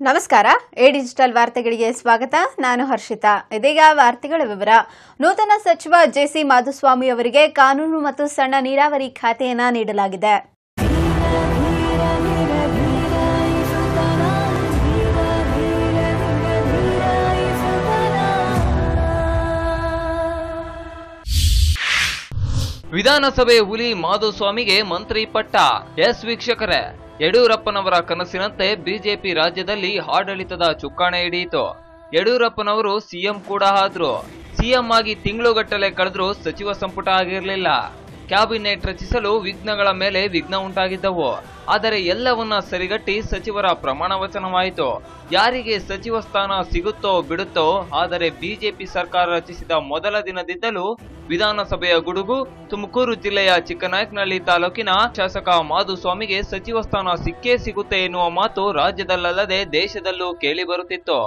ನಮಸ್ಕಾರ A digital ವಾರ್ತೆಗಳಿಗೆ ಸ್ವಾಗತ ನಾನು ಹರ್ಷಿತಾ ಇದೀಗ ವಾರ್ತೆಗಳ ವಿವರ ನೂತನ ಸಚಿವ ಜೆಸಿ ಮಾಧುಸ್ವಾಮಿ ಅವರಿಗೆ ಕಾನೂನು ಮತ್ತು ಸಣ್ಣ ನೀರಾವರಿ ಖಾತೆಯನ್ನ ನೀಡಲಾಗಿದೆ ವಿಧಾನಸಭೆ ಹುಲಿ ಮಾಧುಸ್ವಾಮಿಗೆ ಮಂತ್ರಿ ಪಟ್ಟ ಎಸ್ ವೀಕ್ಷಕರೇ ಯಡಿಯೂರಪ್ಪನವರ ಕನಸಿನಂತೆ ಬಿಜೆಪಿ ರಾಜ್ಯದಲ್ಲಿ ಆಡಳಿತದ ಚುಕ್ಕಾಣಿ ಹಿಡಿಯಿತು ಯಡಿಯೂರಪ್ಪನವರು ಸಿಎಂ ಕೂಡ ಆದ್ರು ಸಿಎಂ ಆಗಿ ತಿಂಗಳುಗಟ್ಟಲೆ ಕಳೆದ್ರೂ ಸಚಿವ ಸಂಪುಟ ಆಗಿರಲಿಲ್ಲ ಕ್ಯಾಬಿನೆಟ್ ರಚಿಸಲು ವಿಘ್ನಗಳ ಮೇಲೆ ವಿಘ್ನ ಉಂಟಾಗಿದ್ದವು ಆದರೆ ಎಲ್ಲವನ್ನ ಸರಿಗಟ್ಟಿ ಸಚಿವರ ಪ್ರಮಾಣ ವಚನವಾಯಿತು ಯಾರಿಗೆ ಸಚಿವ ಸ್ಥಾನ ಸಿಗುತ್ತೋ ಬಿಡುತ್ತೋ ಆದರೆ ಬಿಜೆಪಿ ಸರ್ಕಾರ ರಚಿಸಿದ ಮೊದಲ ದಿನದಿಂದಲೂ ವಿಧಾನಸಭೆಯ ಗುಡುಗು ತುಮಕೂರು ಜಿಲ್ಲೆಯ ಚಿಕ್ಕನಾಯಕನಹಳ್ಳಿ ತಾಲೂಕಿನ ಶಾಸಕ ಮಾಧುಸ್ವಾಮಿಗೆ ಸಚಿವ ಸ್ಥಾನ ಸಿಕ್ಕೇ ಸಿಗುತ್ತೆ ಎನ್ನುವ ಮಾತು ರಾಜ್ಯದಲ್ಲದೆ ದೇಶದಲ್ಲೂ ಕೇಳಿಬರುತ್ತಿತ್ತು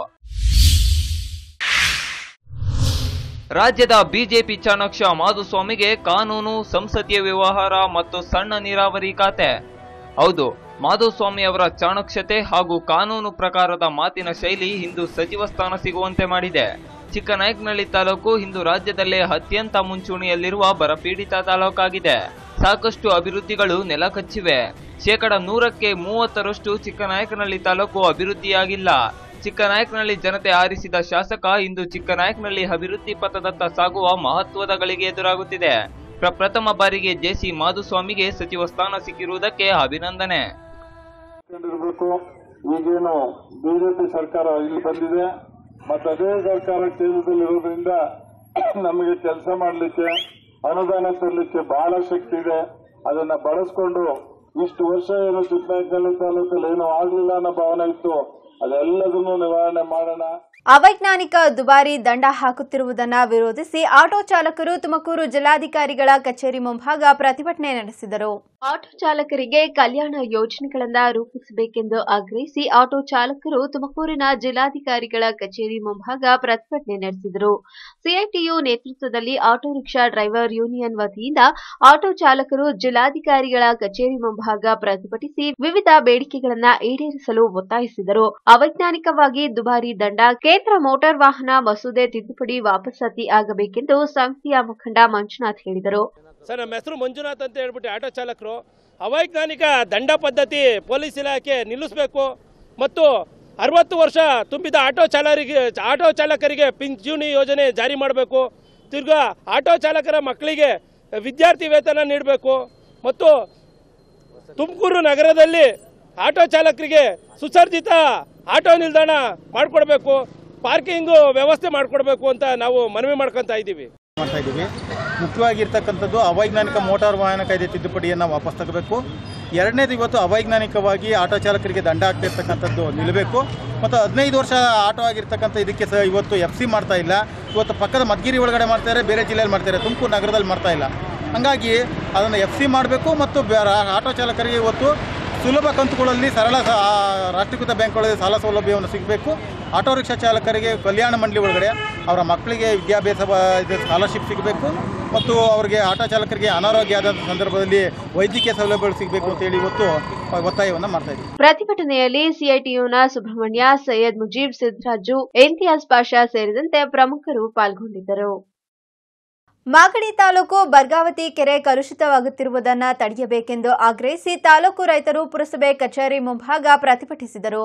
ರಾಜ್ಯದ ಬಿಜೆಪಿ ಚಾಣಾಕ್ಷ ಮಾಧುಸ್ವಾಮಿಗೆ ಕಾನೂನು ಸಂಸದೀಯ ವ್ಯವಹಾರ ಮತ್ತು ಸಣ್ಣ ನೀರಾವರಿ ಖಾತೆ ಹೌದು ಮಾಧುಸ್ವಾಮಿ ಅವರ ಚಾಣಕ್ಷತೆ ಹಾಗೂ ಕಾನೂನು ಪ್ರಕಾರದ ಮಾತಿನ ಶೈಲಿ ಇಂದು ಸಚಿವ ಸ್ಥಾನ ಸಿಗುವಂತೆ ಮಾಡಿದೆ ಚಿಕ್ಕನಾಯಕನಹಳ್ಳಿ ತಾಲೂಕು ಇಂದು ರಾಜ್ಯದಲ್ಲೇ ಅತ್ಯಂತ ಮುಂಚೂಣಿಯಲ್ಲಿರುವ ಬರಪೀಡಿತ ತಾಲೂಕಾಗಿದೆ ಸಾಕಷ್ಟು ಅಭಿವೃದ್ಧಿಗಳು ನೆಲಕಚ್ಚಿವೆ ಶೇಕಡ ನೂರಕ್ಕೆ ಮೂವತ್ತರಷ್ಟು ಚಿಕ್ಕನಾಯಕನಹಳ್ಳಿ ತಾಲೂಕು ಅಭಿವೃದ್ಧಿಯಾಗಿಲ್ಲ ಚಿಕ್ಕನಾಯಕನಹಳ್ಳಿ ಜನತೆ ಆರಿಸಿದ ಶಾಸಕ ಇಂದು ಚಿಕ್ಕನಾಯಕನಹಳ್ಳಿ ಅಭಿವೃದ್ಧಿ ಪಥದತ್ತ ಸಾಗುವ ಮಹತ್ವದ ಗಳಿಗೆ ಎದುರಾಗುತ್ತಿದೆ ಪ್ರಪ್ರಥಮ ಬಾರಿಗೆ ಜೆಸಿ ಮಾಧುಸ್ವಾಮಿಗೆ ಸಚಿವ ಸ್ಥಾನ ಸಿಕ್ಕಿರುವುದಕ್ಕೆ ಅಭಿನಂದನೆ ಇರಬೇಕು ಈಗೇನು ಬಿಜೆಪಿ ಸರ್ಕಾರ ಇಲ್ಲಿ ಬಂದಿದೆ ಮತ್ತೆ ಅದೇ ಸರ್ಕಾರ ಕೇಂದ್ರದಲ್ಲಿ ಇರೋದ್ರಿಂದ ನಮಗೆ ಕೆಲಸ ಮಾಡಲಿಕ್ಕೆ ಅನುದಾನ ತರಲಿಕ್ಕೆ ಬಹಳ ಶಕ್ತಿ ಇದೆ ಅದನ್ನ ಬಳಸ್ಕೊಂಡು ಇಷ್ಟು ವರ್ಷ ಏನು ಚಿಕ್ಕನಾಯಕನಹಳ್ಳಿ ತಾಲೂಕಲ್ಲಿ ಏನೂ ಆಗ್ಲಿಲ್ಲ ಅನ್ನೋ ಭಾವನೆ ಇತ್ತು ಅದೆಲ್ಲದನ್ನು ನಿವಾರಣೆ ಮಾಡೋಣ ಅವೈಜ್ಞಾನಿಕ ದುಬಾರಿ ದಂಡ ಹಾಕುತ್ತಿರುವುದನ್ನ ವಿರೋಧಿಸಿ ಆಟೋ ಚಾಲಕರು ತುಮಕೂರು ಜಿಲ್ಲಾಧಿಕಾರಿಗಳ ಕಚೇರಿ ಮುಂಭಾಗ ಪ್ರತಿಭಟನೆ ನಡೆಸಿದರು ಆಟೋ ಚಾಲಕರಿಗೆ ಕಲ್ಯಾಣ ಯೋಜನೆಗಳನ್ನ ರೂಪಿಸಬೇಕೆಂದು ಆಗ್ರಹಿಸಿ ಆಟೋ ಚಾಲಕರು ತುಮಕೂರಿನ ಜಿಲ್ಲಾಧಿಕಾರಿಗಳ ಕಚೇರಿ ಮುಂಭಾಗ ಪ್ರತಿಭಟನೆ ನಡೆಸಿದರು ಸಿಐಟಿಯು ನೇತೃತ್ವದಲ್ಲಿ ಆಟೋ ರಿಕ್ಷಾ ಡ್ರೈವರ್ ಯೂನಿಯನ್ ವತಿಯಿಂದ ಆಟೋ ಚಾಲಕರು ಜಿಲ್ಲಾಧಿಕಾರಿಗಳ ಕಚೇರಿ ಮುಂಭಾಗ ಪ್ರತಿಭಟಿಸಿ ವಿವಿಧ ಬೇಡಿಕೆಗಳನ್ನ ಈಡೇರಿಸಲು ಒತ್ತಾಯಿಸಿದರು ಅವೈಜ್ಞಾನಿಕವಾಗಿ ದುಬಾರಿ ದಂಡ ಕೇಂದ್ರ ಮೋಟಾರ್ ವಾಹನ ಮಸೂದೆ ತಿದ್ದುಪಡಿ ವಾಪಸಾತಿ ಆಗಬೇಕೆಂದು ಸಮಿತಿಯ ಮುಖಂಡ ಮಂಜುನಾಥ್ ಹೇಳಿದರು ಸರ್ ನಮ್ಮ ಹೆಸರು ಮಂಜುನಾಥ್ ಅಂತ ಹೇಳ್ಬಿಟ್ಟು ಆಟೋ ಚಾಲಕರು ಅವೈಜ್ಞಾನಿಕ ದಂಡ ಪದ್ಧತಿ ಪೊಲೀಸ್ ಇಲಾಖೆ ನಿಲ್ಲಿಸಬೇಕು ಮತ್ತು ಅರವತ್ತು ವರ್ಷ ತುಂಬಿದ ಆಟೋ ಚಾಲಕರಿಗೆ ಆಟೋ ಚಾಲಕರಿಗೆ ಪಿಂಚಣಿ ಯೋಜನೆ ಜಾರಿ ಮಾಡಬೇಕು ತಿರ್ಗಾ ಆಟೋ ಚಾಲಕರ ಮಕ್ಕಳಿಗೆ ವಿದ್ಯಾರ್ಥಿ ವೇತನ ನೀಡಬೇಕು ಮತ್ತು ತುಮಕೂರು ನಗರದಲ್ಲಿ ಆಟೋ ಚಾಲಕರಿಗೆ ಸುಸರ್ಜಿತ ಆಟೋ ನಿಲ್ದಾಣ ಮಾಡಿಕೊಡ್ಬೇಕು ಪಾರ್ಕಿಂಗು ವ್ಯವಸ್ಥೆ ಮಾಡಿಕೊಡ್ಬೇಕು ಅಂತ ನಾವು ಮನವಿ ಮಾಡ್ಕೊತಾ ಇದ್ದೀವಿ ಮಾಡ್ತಾ ಇದ್ದೀವಿ ಮುಖ್ಯವಾಗಿರ್ತಕ್ಕಂಥದ್ದು ಅವೈಜ್ಞಾನಿಕ ಮೋಟಾರ್ ವಾಹನ ಕಾಯ್ದೆ ತಿದ್ದುಪಡಿಯನ್ನು ವಾಪಸ್ ತಗಬೇಕು ಎರಡನೇದು ಇವತ್ತು ಅವೈಜ್ಞಾನಿಕವಾಗಿ ಆಟೋ ಚಾಲಕರಿಗೆ ದಂಡ ಆಗ್ತಿರ್ತಕ್ಕಂಥದ್ದು ನಿಲ್ಲಬೇಕು ಮತ್ತು ಹದಿನೈದು ವರ್ಷ ಆಟೋ ಆಗಿರ್ತಕ್ಕಂಥ ಇದಕ್ಕೆ ಸಹ ಇವತ್ತು ಎಫ್ ಸಿ ಮಾಡ್ತಾ ಇಲ್ಲ ಇವತ್ತು ಪಕ್ಕದ ಮಧುಗಿರಿ ಒಳಗಡೆ ಮಾಡ್ತಾರೆ ಬೇರೆ ಜಿಲ್ಲೆಯಲ್ಲಿ ಮಾಡ್ತಾರೆ ತುಮಕೂರು ನಗರದಲ್ಲಿ ಮಾಡ್ತಾ ಇಲ್ಲ ಹಾಗಾಗಿ ಅದನ್ನು ಎಫ್ ಸಿ ಮಾಡಬೇಕು ಮತ್ತು ಬೆ- ರಾ- ಆಟೋ ಚಾಲಕರಿಗೆ ಇವತ್ತು ಸುಲಭ ಕಂತುಗಳಲ್ಲಿ ಸರಳ ಸ- ಆ, ರಾಷ್ಟ್ರೀಕೃತ ಬ್ಯಾಂಕ್ಗಳಲ್ಲಿ ಸಾಲ ಸೌಲಭ್ಯವನ್ನು ಸಿಗಬೇಕು ಆಟೋ ರಿಕ್ಷಾ ಚಾಲಕರಿಗೆ ಕಲ್ಯಾಣ ಮಂಡಳಿ ಒಳಗಡೆ ಅವರ ಮಕ್ಕಳಿಗೆ ವಿದ್ಯಾಭ್ಯಾಸ ಬ- ಇದು ಸ್ಕಾಲರ್ಶಿಪ್ ಸಿಗಬೇಕು ಮತ್ತು ಅವರಿಗೆ ಆಟೋ ಚಾಲಕರಿಗೆ ಅನಾರೋಗ್ಯ ಆದ ಸಂದರ್ಭದಲ್ಲಿ ವೈದ್ಯಕೀಯ ಸೌಲಭ್ಯಗಳು ಸಿಗಬೇಕು ಅಂತೇಳಿ ಇವತ್ತು ಒತ್ತಾಯವನ್ನು ಮಾಡ್ತಾ ಇದ್ದೀವಿ ಪ್ರತಿಭಟನೆಯಲ್ಲಿ ಸಿಐಟಿಯುನ ಸುಬ್ರಹ್ಮಣ್ಯ ಸೈಯದ್ ಮುಜೀಬ್ ಸಿದ್ದರಾಜು ಇಂತಿಯಾಜ್ ಪಾಷಾ ಸೇರಿದಂತೆ ಪ್ರಮುಖರು ಪಾಲ್ಗೊಂಡಿದ್ದರು ಮಾಗಡಿ ತಾಲೂಕು ಬರ್ಗಾವತಿ ಕೆರೆ ಕಲುಷಿತವಾಗುತ್ತಿರುವುದನ್ನು ತಡೆಯಬೇಕೆಂದು ಆಗ್ರಹಿಸಿ ತಾಲೂಕು ರೈತರು ಪುರಸಭೆ ಕಚೇರಿ ಮುಂಭಾಗ ಪ್ರತಿಭಟಿಸಿದರು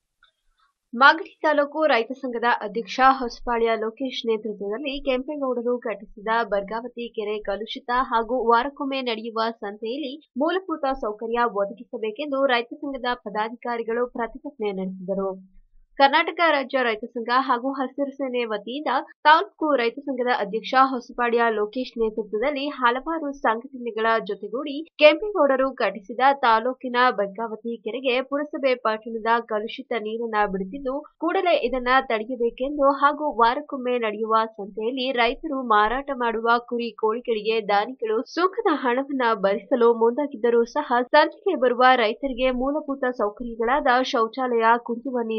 ಮಾಗಡಿ ತಾಲೂಕು ರೈತ ಸಂಘದ ಅಧ್ಯಕ್ಷ ಹೊಸಪಾಳ್ಯ ಲೋಕೇಶ್ ನೇತೃತ್ವದಲ್ಲಿ ಕೆಂಪೇಗೌಡರು ಕಟ್ಟಿಸಿದ ಬರ್ಗಾವತಿ ಕೆರೆ ಕಲುಷಿತ ಹಾಗೂ ವಾರಕ್ಕೊಮ್ಮೆ ನಡೆಯುವ ಸಂತೆಯಲ್ಲಿ ಮೂಲಭೂತ ಸೌಕರ್ಯ ಒದಗಿಸಬೇಕೆಂದು ರೈತ ಸಂಘದ ಪದಾಧಿಕಾರಿಗಳು ಪ್ರತಿಭಟನೆ ನಡೆಸಿದರು ಕರ್ನಾಟಕ ರಾಜ್ಯ ರೈತ ಸಂಘ ಹಾಗೂ ಹಸಿರು ಸೇನೆ ವತಿಯಿಂದ ತಾಲೂಕು ರೈತ ಸಂಘದ ಅಧ್ಯಕ್ಷ ಹೊಸಪಾಡ್ಯ ಲೋಕೇಶ್ ನೇತೃತ್ವದಲ್ಲಿ ಹಲವಾರು ಸಂಘಟನೆಗಳ ಜೊತೆಗೂಡಿ ಕೆಂಪೇಗೌಡರು ಕಟ್ಟಿಸಿದ ತಾಲೂಕಿನ ಬರ್ಗಾವತಿ ಕೆರೆಗೆ ಪುರಸಭೆ ಪಟ್ಟಣದ ಕಲುಷಿತ ನೀರನ್ನ ಬಿಡುತ್ತಿದ್ದು ಕೂಡಲೇ ಇದನ್ನ ತಡೆಯಬೇಕೆಂದು ಹಾಗೂ ವಾರಕ್ಕೊಮ್ಮೆ ನಡೆಯುವ ಸಂತೆಯಲ್ಲಿ ರೈತರು ಮಾರಾಟ ಮಾಡುವ ಕುರಿ ಕೋಳಿಗಳಿಗೆ ದಾನಿಗಳು ಸುಂಕದ ಹಣವನ್ನ ಭರಿಸಲು ಮುಂದಾಗಿದ್ದರೂ ಸಹ ಸಂತೆಗೆ ಬರುವ ರೈತರಿಗೆ ಮೂಲಭೂತ ಸೌಕರ್ಯಗಳಾದ ಶೌಚಾಲಯ ಕುಡಿಯುವ ನೀರು ಮತ್ತು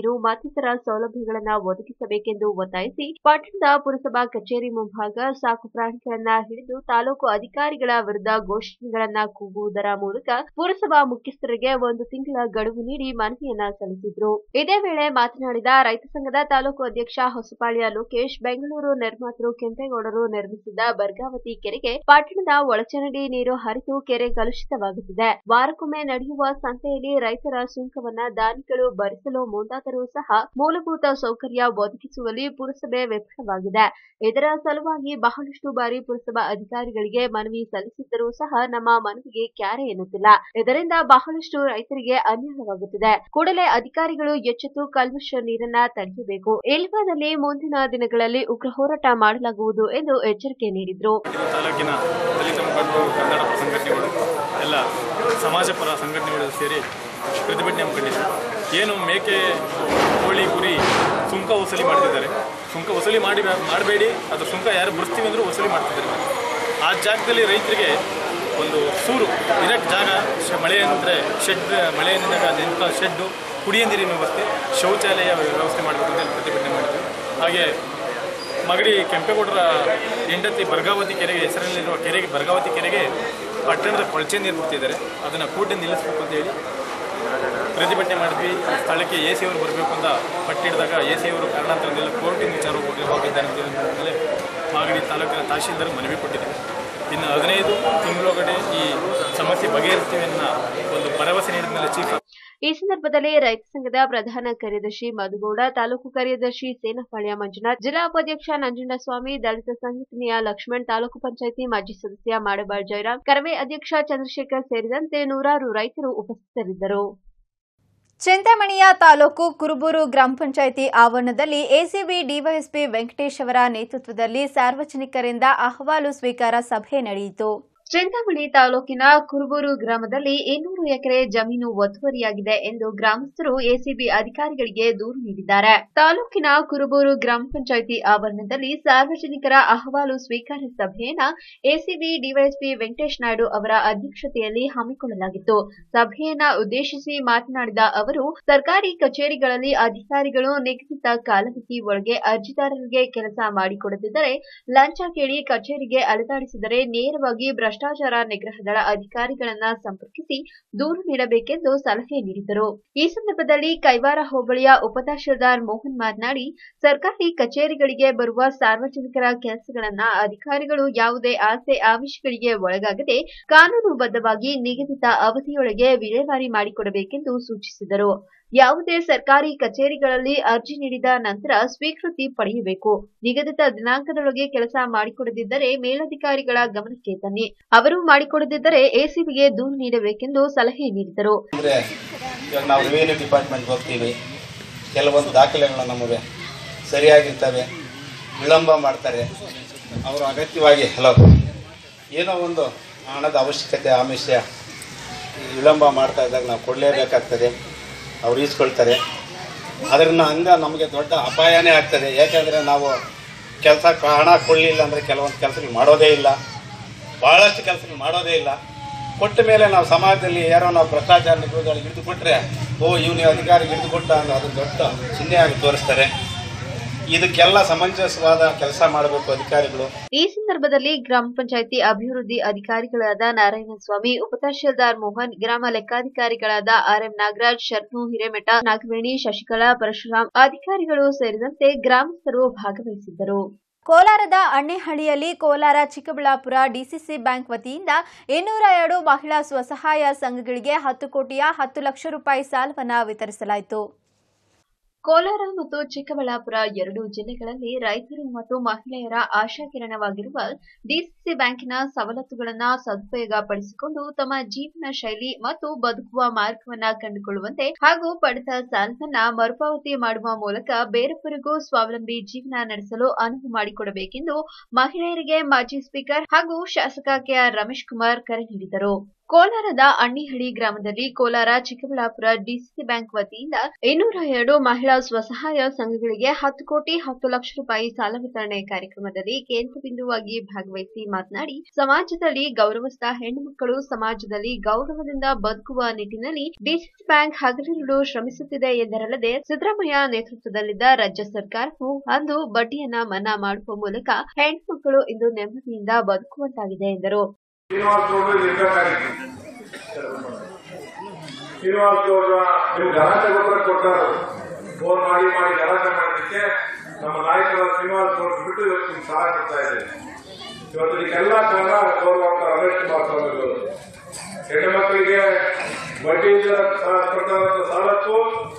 ಮತ್ತಿತರ ಸೌಲಭ್ಯಗಳನ್ನ ಒದಗಿಸಬೇಕೆಂದು ಒತ್ತಾಯಿಸಿ ಪಟ್ಟಣದ ಪುರಸಭಾ ಕಚೇರಿ ಮುಂಭಾಗ ಸಾಕು ಪ್ರಾಣಿಗಳನ್ನ ಹಿಡಿದು ತಾಲೂಕು ಅಧಿಕಾರಿಗಳ ವಿರುದ್ಧ ಘೋಷಣೆಗಳನ್ನ ಕೂಗುವುದರ ಮೂಲಕ ಪುರಸಭಾ ಮುಖ್ಯಸ್ಥರಿಗೆ ಒಂದು ತಿಂಗಳ ಗಡುವು ನೀಡಿ ಮನವಿಯನ್ನ ಸಲ್ಲಿಸಿದ್ರು ಇದೇ ವೇಳೆ ಮಾತನಾಡಿದ ರೈತ ಸಂಘದ ತಾಲೂಕು ಅಧ್ಯಕ್ಷ ಹೊಸಪಾಳ್ಯ ಲೋಕೇಶ್ ಬೆಂಗಳೂರು ನಿರ್ಮಾತೃ ಕೆಂಪೇಗೌಡರು ನಿರ್ಮಿಸಿದ್ದ ಬರ್ಗಾವತಿ ಕೆರೆಗೆ ಪಟ್ಟಣದ ಒಳಚರಂಡಿ ನೀರು ಹರಿದು ಕೆರೆ ಕಲುಷಿತವಾಗುತ್ತಿದೆ ವಾರಕ್ಕೊಮ್ಮೆ ನಡೆಯುವ ಸಂತೆಯಲ್ಲಿ ರೈತರ ಸುಂಕವನ್ನ ದಾನಿಗಳು ಭರಿಸಲು ಮುಂದಾದರೂ ಸಹ ಮೂಲಭೂತ ಸೌಕರ್ಯ ಒದಗಿಸುವಲ್ಲಿ ಪುರಸಭೆ ವಿಫಲವಾಗಿದೆ ಇದರ ಸಲುವಾಗಿ ಬಹಳಷ್ಟು ಬಾರಿ ಪುರಸಭಾ ಅಧಿಕಾರಿಗಳಿಗೆ ಮನವಿ ಸಲ್ಲಿಸಿದ್ದರೂ ಸಹ ನಮ್ಮ ಮನವಿಗೆ ಕ್ಯಾರೆ ಎನ್ನುತ್ತಿಲ್ಲ ಇದರಿಂದ ಬಹಳಷ್ಟು ರೈತರಿಗೆ ಅನ್ಯಾಯವಾಗುತ್ತಿದೆ ಕೂಡಲೇ ಅಧಿಕಾರಿಗಳು ಎಚ್ಚೆತ್ತು ಕಲ್ಮಶ ನೀರನ್ನ ತಡೆಯಬೇಕು ಇಲ್ಲವಾದಲ್ಲಿ ಮುಂದಿನ ದಿನಗಳಲ್ಲಿ ಉಗ್ರ ಹೋರಾಟ ಮಾಡಲಾಗುವುದು ಎಂದು ಎಚ್ಚರಿಕೆ ನೀಡಿದ್ರು ಇದು ತಾಲೂಕಿನ ದಲಿತ ಮುಖಂಡರು ಕನ್ನಡ ಸಂಘಟನೆಗಳು ಎಲ್ಲ ಸಮಾಜ ಪರ ಸಂಘಟನೆಗಳು ಸೇರಿ ಪ್ರತಿಭಟನೆ ಹಮ್ಮಿಕೊಂಡಿದ್ರು ಏನು ಮೇಕೆ ಕೋಳಿ ಕುರಿ ಸುಂಕ ವಸೂಲಿ ಮಾಡ್ತಿದ್ದಾರೆ ಸುಂಕ ವಸೂಲಿ ಮಾಡಿ ಮಾಡಬೇಡಿ ಅದು ಸುಂಕ ಯಾರು ಬಿಡಿಸ್ತೀವಿ ಅಂದರೂ ವಸೂಲಿ ಮಾಡ್ತಿದ್ದಾರೆ ಆ ಜಾಗದಲ್ಲಿ ರೈತರಿಗೆ ಒಂದು ಸೂರು ಇರಕ್ಕೆ ಜಾಗ ಶ- ಮಳೆ ಅಂದರೆ ಶೆಡ್ ಮಳೆಯಿಂದ ನಿಂತ ಶೆಡ್ಡು ಕುಡಿಯ ನೀರಿನ ವ್ಯವಸ್ಥೆ ಶೌಚಾಲಯ ವ್ಯವಸ್ಥೆ ಮಾಡಬೇಕು ಅಂತ ಹೇಳಿ ಪ್ರತಿಭಟನೆ ಮಾಡಿದ್ರು ಹಾಗೆ ಮಗಡಿ ಕೆಂಪೇಗೌಡರ ಹೆಂಡತಿ ಬರ್ಗಾವತಿ ಕೆರೆಗೆ ಹೆಸರಲ್ಲಿರುವ ಕೆರೆಗೆ ಬರ್ಗಾವತಿ ಕೆರೆಗೆ ಪಟ್ಟಣದ ಕೊಳಚೆ ನೀರು ಬಿಡ್ತಿದ್ದಾರೆ ಅದನ್ನು ಕೂಟೆ ನಿಲ್ಲಿಸಬೇಕು ಅಂತ ಹೇಳಿ ಪ್ರತಿಭಟನೆ ಮಾಡಿದ್ವಿ ಆ ಸ್ಥಳಕ್ಕೆ ಎ ಸಿ ಅವರು ಬರಬೇಕು ಅಂತ ಪಟ್ಟಿಡಿದಾಗ ಎ ಸಿ ಅವರು ಕಾರಣಾಂತರದಿಂದ ಕೋರ್ಟಿನ ವಿಚಾರ ಹೋಗಿ ಹೋಗಿದ್ದಾರೆ ಅಂತ ಹೇಳಿದ ಮೇಲೆ ಮಾಗಡಿ ತಾಲೂಕಿನ ತಹಶೀಲ್ದಾರ್ ಮನವಿ ಕೊಟ್ಟಿದ್ದಾರೆ ಇನ್ನು ಹದಿನೈದು ತಿಂಗಳೊಳಗಡೆ ಈ ಸಮಸ್ಯೆ ಬಗೆಹರಿಸ್ತೀವಿ ಅನ್ನೋ ಒಂದು ಭರವಸೆ ನೀಡಿದ ಮೇಲೆ ಚೀಫ್ ಈ ಸಂದರ್ಭದಲ್ಲಿ ರೈತ ಸಂಘದ ಪ್ರಧಾನ ಕಾರ್ಯದರ್ಶಿ ಮಧುಗೌಡ ತಾಲೂಕು ಕಾರ್ಯದರ್ಶಿ ಸೇನಪಾಳ್ಯ ಮಂಜುನಾಥ್ ಜಿಲ್ಲಾ ಉಪಾಧ್ಯಕ್ಷ ನಂಜುಂಡಸ್ವಾಮಿ ದಲಿತ ಸಂಘಟನೆಯ ಲಕ್ಷ್ಮಣ್ ತಾಲೂಕು ಪಂಚಾಯಿತಿ ಮಾಜಿ ಸದಸ್ಯ ಮಾಡಬಾಳ್ ಜಯರಾಮ್ ಕರವೇ ಅಧ್ಯಕ್ಷ ಚಂದ್ರಶೇಖರ್ ಸೇರಿದಂತೆ ನೂರಾರು ರೈತರು ಉಪಸ್ಥಿತರಿದ್ದರು ಚಿಂತಾಮಣಿಯ ತಾಲೂಕು ಕುರುಬೂರು ಗ್ರಾಮ ಪಂಚಾಯಿತಿ ಆವರಣದಲ್ಲಿ ಎಸಿಬಿ ಡಿವೈಎಸ್ಪಿ ವೆಂಕಟೇಶ್ ಅವರ ನೇತೃತ್ವದಲ್ಲಿ ಸಾರ್ವಜನಿಕರಿಂದ ಅಹವಾಲು ಸ್ವೀಕಾರ ಸಭೆ ನಡೆಯಿತು ಚಿಂತಾಮಣಿ ತಾಲೂಕಿನ ಕುರುಬೂರು ಗ್ರಾಮದಲ್ಲಿ ಇನ್ನೂರು ಎಕರೆ ಜಮೀನು ಒತ್ತುವರಿಯಾಗಿದೆ ಎಂದು ಗ್ರಾಮಸ್ಥರು ಎಸಿಬಿ ಅಧಿಕಾರಿಗಳಿಗೆ ದೂರು ನೀಡಿದ್ದಾರೆ ತಾಲೂಕಿನ ಕುರುಬೂರು ಗ್ರಾಮ ಪಂಚಾಯಿತಿ ಆವರಣದಲ್ಲಿ ಸಾರ್ವಜನಿಕರ ಅಹವಾಲು ಸ್ವೀಕಾರ ಸಭೆಯನ್ನ ಎಸಿಬಿ ಡಿವೈಎಸ್ಪಿ ವೆಂಕಟೇಶ್ ನಾಯ್ಡು ಅವರ ಅಧ್ಯಕ್ಷತೆಯಲ್ಲಿ ಹಮ್ಮಿಕೊಳ್ಳಲಾಗಿತ್ತು ಸಭೆಯನ್ನ ಉದ್ದೇಶಿಸಿ ಮಾತನಾಡಿದ ಅವರು ಸರ್ಕಾರಿ ಕಚೇರಿಗಳಲ್ಲಿ ಅಧಿಕಾರಿಗಳು ನಿಗದಿತ ಕಾಲಮಿತಿ ಒಳಗೆ ಅರ್ಜಿದಾರರಿಗೆ ಕೆಲಸ ಮಾಡಿಕೊಡದಿದ್ದರೆ ಲಂಚ ಕೇಳಿ ಕಚೇರಿಗೆ ಅಲೆದಾಡಿಸಿದರೆ ನೇರವಾಗಿ ಭ್ರಷ್ಟಾಚಾರ ನಿಗ್ರಹ ದಳ ಅಧಿಕಾರಿಗಳನ್ನ ಸಂಪರ್ಕಿಸಿ ದೂರು ನೀಡಬೇಕೆಂದು ಸಲಹೆ ನೀಡಿದರು ಈ ಸಂದರ್ಭದಲ್ಲಿ ಕೈವಾರ ಹೋಬಳಿಯ ಉಪತಹಶೀಲ್ದಾರ್ ಮೋಹನ್ ಮಾತನಾಡಿ ಸರ್ಕಾರಿ ಕಚೇರಿಗಳಿಗೆ ಬರುವ ಸಾರ್ವಜನಿಕರ ಕೆಲಸಗಳನ್ನ ಅಧಿಕಾರಿಗಳು ಯಾವುದೇ ಆಸೆ ಆಮಿಷಗಳಿಗೆ ಒಳಗಾಗದೆ ಕಾನೂನುಬದ್ಧವಾಗಿ ನಿಗದಿತ ಅವಧಿಯೊಳಗೆ ವಿಲೇವಾರಿ ಮಾಡಿಕೊಡಬೇಕೆಂದು ಸೂಚಿಸಿದರು ಯಾವುದೇ ಸರ್ಕಾರಿ ಕಚೇರಿಗಳಲ್ಲಿ ಅರ್ಜಿ ನೀಡಿದ ನಂತರ ಸ್ವೀಕೃತಿ ಪಡೆಯಬೇಕು ನಿಗದಿತ ದಿನಾಂಕದೊಳಗೆ ಕೆಲಸ ಮಾಡಿಕೊಡದಿದ್ದರೆ ಮೇಲಧಿಕಾರಿಗಳ ಗಮನಕ್ಕೆ ತನ್ನಿ ಅವರು ಮಾಡಿಕೊಡದಿದ್ದರೆ ಎಸಿಬಿಗೆ ದೂರು ನೀಡಬೇಕೆಂದು ಸಲಹೆ ನೀಡಿದರು ಅಂದರೆ ಇವಾಗ ನಾವು ರೆವಿನ್ಯೂ ಡಿಪಾರ್ಟ್ಮೆಂಟ್ಗೆ ಹೋಗ್ತೀವಿ ಕೆಲವೊಂದು ದಾಖಲೆಗಳು ನಮಗೆ ಸರಿಯಾಗಿರ್ತವೆ ವಿಳಂಬ ಮಾಡ್ತಾರೆ ಅವರು ಅಗತ್ಯವಾಗಿ ಹಲೋ ಏನೋ ಒಂದು ಹಣದ ಅವಶ್ಯಕತೆ ಆಮಿಷ ವಿಳಂಬ ಮಾಡ್ತಾ ಇದ್ದಾಗ ನಾವು ಕೊಡಲೇಬೇಕಾಗ್ತದೆ ಅವ್ರು ಈಸ್ಕೊಳ್ತಾರೆ ಅದರಿಂದ ಹಂಗ ನಮಗೆ ದೊಡ್ಡ ಅಪಾಯನೇ ಆಗ್ತದೆ ಯಾಕೆಂದರೆ ನಾವು ಕೆಲಸ ಹಣ ಕೊಡಲಿಲ್ಲ ಅಂದರೆ ಕೆಲವೊಂದು ಕೆಲಸಗಳು ಮಾಡೋದೇ ಇಲ್ಲ ಭಾಳಷ್ಟು ಕೆಲಸಗಳು ಮಾಡೋದೇ ಇಲ್ಲ ಕೊಟ್ಟ ಮೇಲೆ ನಾವು ಸಮಾಜದಲ್ಲಿ ಯಾರೋ ನಾವು ಭ್ರಷ್ಟಾಚಾರ ನಿಗ್ರಹದಲ್ಲಿ ಹಿಡಿದು ಕೊಟ್ಟರೆ ಓ ಇವನು ಅಧಿಕಾರಿಗೆ ಹಿಡಿದು ಕೊಟ್ಟ ಅನ್ನೋ ಅದನ್ನು ದೊಡ್ಡ ಚಿಹ್ನೆಯಾಗಿ ತೋರಿಸ್ತಾರೆ ಇದಕ್ಕೆಲ್ಲ ಸಮಂಜಸವಾದ ಕೆಲಸ ಮಾಡಬೇಕು ಅಧಿಕಾರಿಗಳು ಈ ಸಂದರ್ಭದಲ್ಲಿ ಗ್ರಾಮ ಪಂಚಾಯಿತಿ ಅಭಿವೃದ್ಧಿ ಅಧಿಕಾರಿಗಳಾದ ನಾರಾಯಣಸ್ವಾಮಿ ಉಪತಹಶೀಲ್ದಾರ್ ಮೋಹನ್ ಗ್ರಾಮ ಲೆಕ್ಕಾಧಿಕಾರಿಗಳಾದ ಆರ್ಎಂ ನಾಗರಾಜ್ ಶರ್ನು ಹಿರೇಮಠ ನಾಗವೇಣಿ ಶಶಿಕಲಾ ಪರಶುರಾಮ್ ಅಧಿಕಾರಿಗಳು ಸೇರಿದಂತೆ ಗ್ರಾಮಸ್ಥರು ಭಾಗವಹಿಸಿದ್ದರು ಕೋಲಾರದ ಅಣ್ಣೆಹಳ್ಳಿಯಲ್ಲಿ ಕೋಲಾರ ಚಿಕ್ಕಬಳ್ಳಾಪುರ ಡಿಸಿಸಿ ಬ್ಯಾಂಕ್ ವತಿಯಿಂದ ಇನ್ನೂರ ಎರಡು ಮಹಿಳಾ ಸ್ವಸಹಾಯ ಸಂಘಗಳಿಗೆ ಹತ್ತು ಕೋಟಿಯ ಹತ್ತು ಲಕ್ಷ ರೂಪಾಯಿ ಸಾಲವನ್ನು ವಿತರಿಸಲಾಯಿತು ಕೋಲಾರ ಮತ್ತು ಚಿಕ್ಕಬಳ್ಳಾಪುರ ಎರಡೂ ಜಿಲ್ಲೆಗಳಲ್ಲಿ ರೈತರು ಮತ್ತು ಮಹಿಳೆಯರ ಆಶಾಕಿರಣವಾಗಿರುವ ಡಿಸಿಸಿ ಬ್ಯಾಂಕಿನ ಸವಲತ್ತುಗಳನ್ನು ಸದುಪಯೋಗ ಪಡಿಸಿಕೊಂಡು ತಮ್ಮ ಜೀವನ ಶೈಲಿ ಮತ್ತು ಬದುಕುವ ಮಾರ್ಗವನ್ನ ಕಂಡುಕೊಳ್ಳುವಂತೆ ಹಾಗೂ ಪಡೆದ ಸಾಲವನ್ನ ಮರುಪಾವತಿ ಮಾಡುವ ಮೂಲಕ ಬೇರೊಬ್ಬರಿಗೂ ಸ್ವಾವಲಂಬಿ ಜೀವನ ನಡೆಸಲು ಅನುವು ಮಾಡಿಕೊಡಬೇಕೆಂದು ಮಹಿಳೆಯರಿಗೆ ಮಾಜಿ ಸ್ಪೀಕರ್ ಹಾಗೂ ಶಾಸಕ ಕೆಆರ್ ರಮೇಶ್ ಕುಮಾರ್ ಕರೆ ನೀಡಿದರು ಕೋಲಾರದ ಅಣ್ಣಿಹಳ್ಳಿ ಗ್ರಾಮದಲ್ಲಿ ಕೋಲಾರ ಚಿಕ್ಕಬಳ್ಳಾಪುರ ಡಿಸಿಸಿ ಬ್ಯಾಂಕ್ ವತಿಯಿಂದ ಇನ್ನೂರ ಎರಡು ಮಹಿಳಾ ಸ್ವಸಹಾಯ ಸಂಘಗಳಿಗೆ ಹತ್ತು ಕೋಟಿ ಹತ್ತು ಲಕ್ಷ ರೂಪಾಯಿ ಸಾಲ ವಿತರಣೆ ಕಾರ್ಯಕ್ರಮದಲ್ಲಿ ಕೇಂದ್ರ ಬಿಂದುವಾಗಿ ಭಾಗವಹಿಸಿ ಮಾತನಾಡಿ ಸಮಾಜದಲ್ಲಿ ಗೌರವಸ್ಥ ಹೆಣ್ಣು ಮಕ್ಕಳು ಸಮಾಜದಲ್ಲಿ ಗೌರವದಿಂದ ಬದುಕುವ ನಿಟ್ಟಿನಲ್ಲಿ ಡಿಸಿಸಿ ಬ್ಯಾಂಕ್ ಹಗಲಿರುಳು ಶ್ರಮಿಸುತ್ತಿದೆ ಎಂದರಲ್ಲದೆ ಸಿದ್ದರಾಮಯ್ಯ ನೇತೃತ್ವದಲ್ಲಿದ್ದ ರಾಜ್ಯ ಸರ್ಕಾರವು ಅಂದು ಬಡ್ಡಿಯನ್ನ ಮನ್ನಾ ಮಾಡುವ ಮೂಲಕ ಹೆಣ್ಣು ಮಕ್ಕಳು ಇಂದು ನೆಮ್ಮದಿಯಿಂದ ಬದುಕುವಂತಾಗಿದೆ ಎಂದರು ಶ್ರೀನಿವಾಸ್ ಗೌಡರು ಇರ್ಬೇಕಾಗಿತ್ತು ಶ್ರೀನಿವಾಸ್ ಗೌಡ್ರ ನೀವು ಗಲಾಟೆ ಗೊಬ್ಬರ ಕೊಟ್ಟರು ಫೋನ್ ಮಾಡಿ ಮಾಡಿ ಗಲಾಟೆ ಮಾಡೋದಕ್ಕೆ ನಮ್ಮ ನಾಯಕರ ಶ್ರೀನಿವಾಸ್ ಗೌಡ್ರು ಬಿಟ್ಟು ಇವತ್ತು ನಿಮ್ಗೆ ಸಹಾಯ ಕೊಡ್ತಾ ಇದ್ದೇನೆ ಇವತ್ತು ಇದಕ್ಕೆಲ್ಲ ಕಾರಣ ಗೌರವ ರಮೇಶ್ ಕುಮಾರ್ ಸ್ವಾಮಿಗಳು ಹೆಣ್ಣು ಮಕ್ಕಳಿಗೆ ಬಡ್ಡಿ ಕೊಡ್ತಾರಂತ ಸಾಲಕ್ಕೂ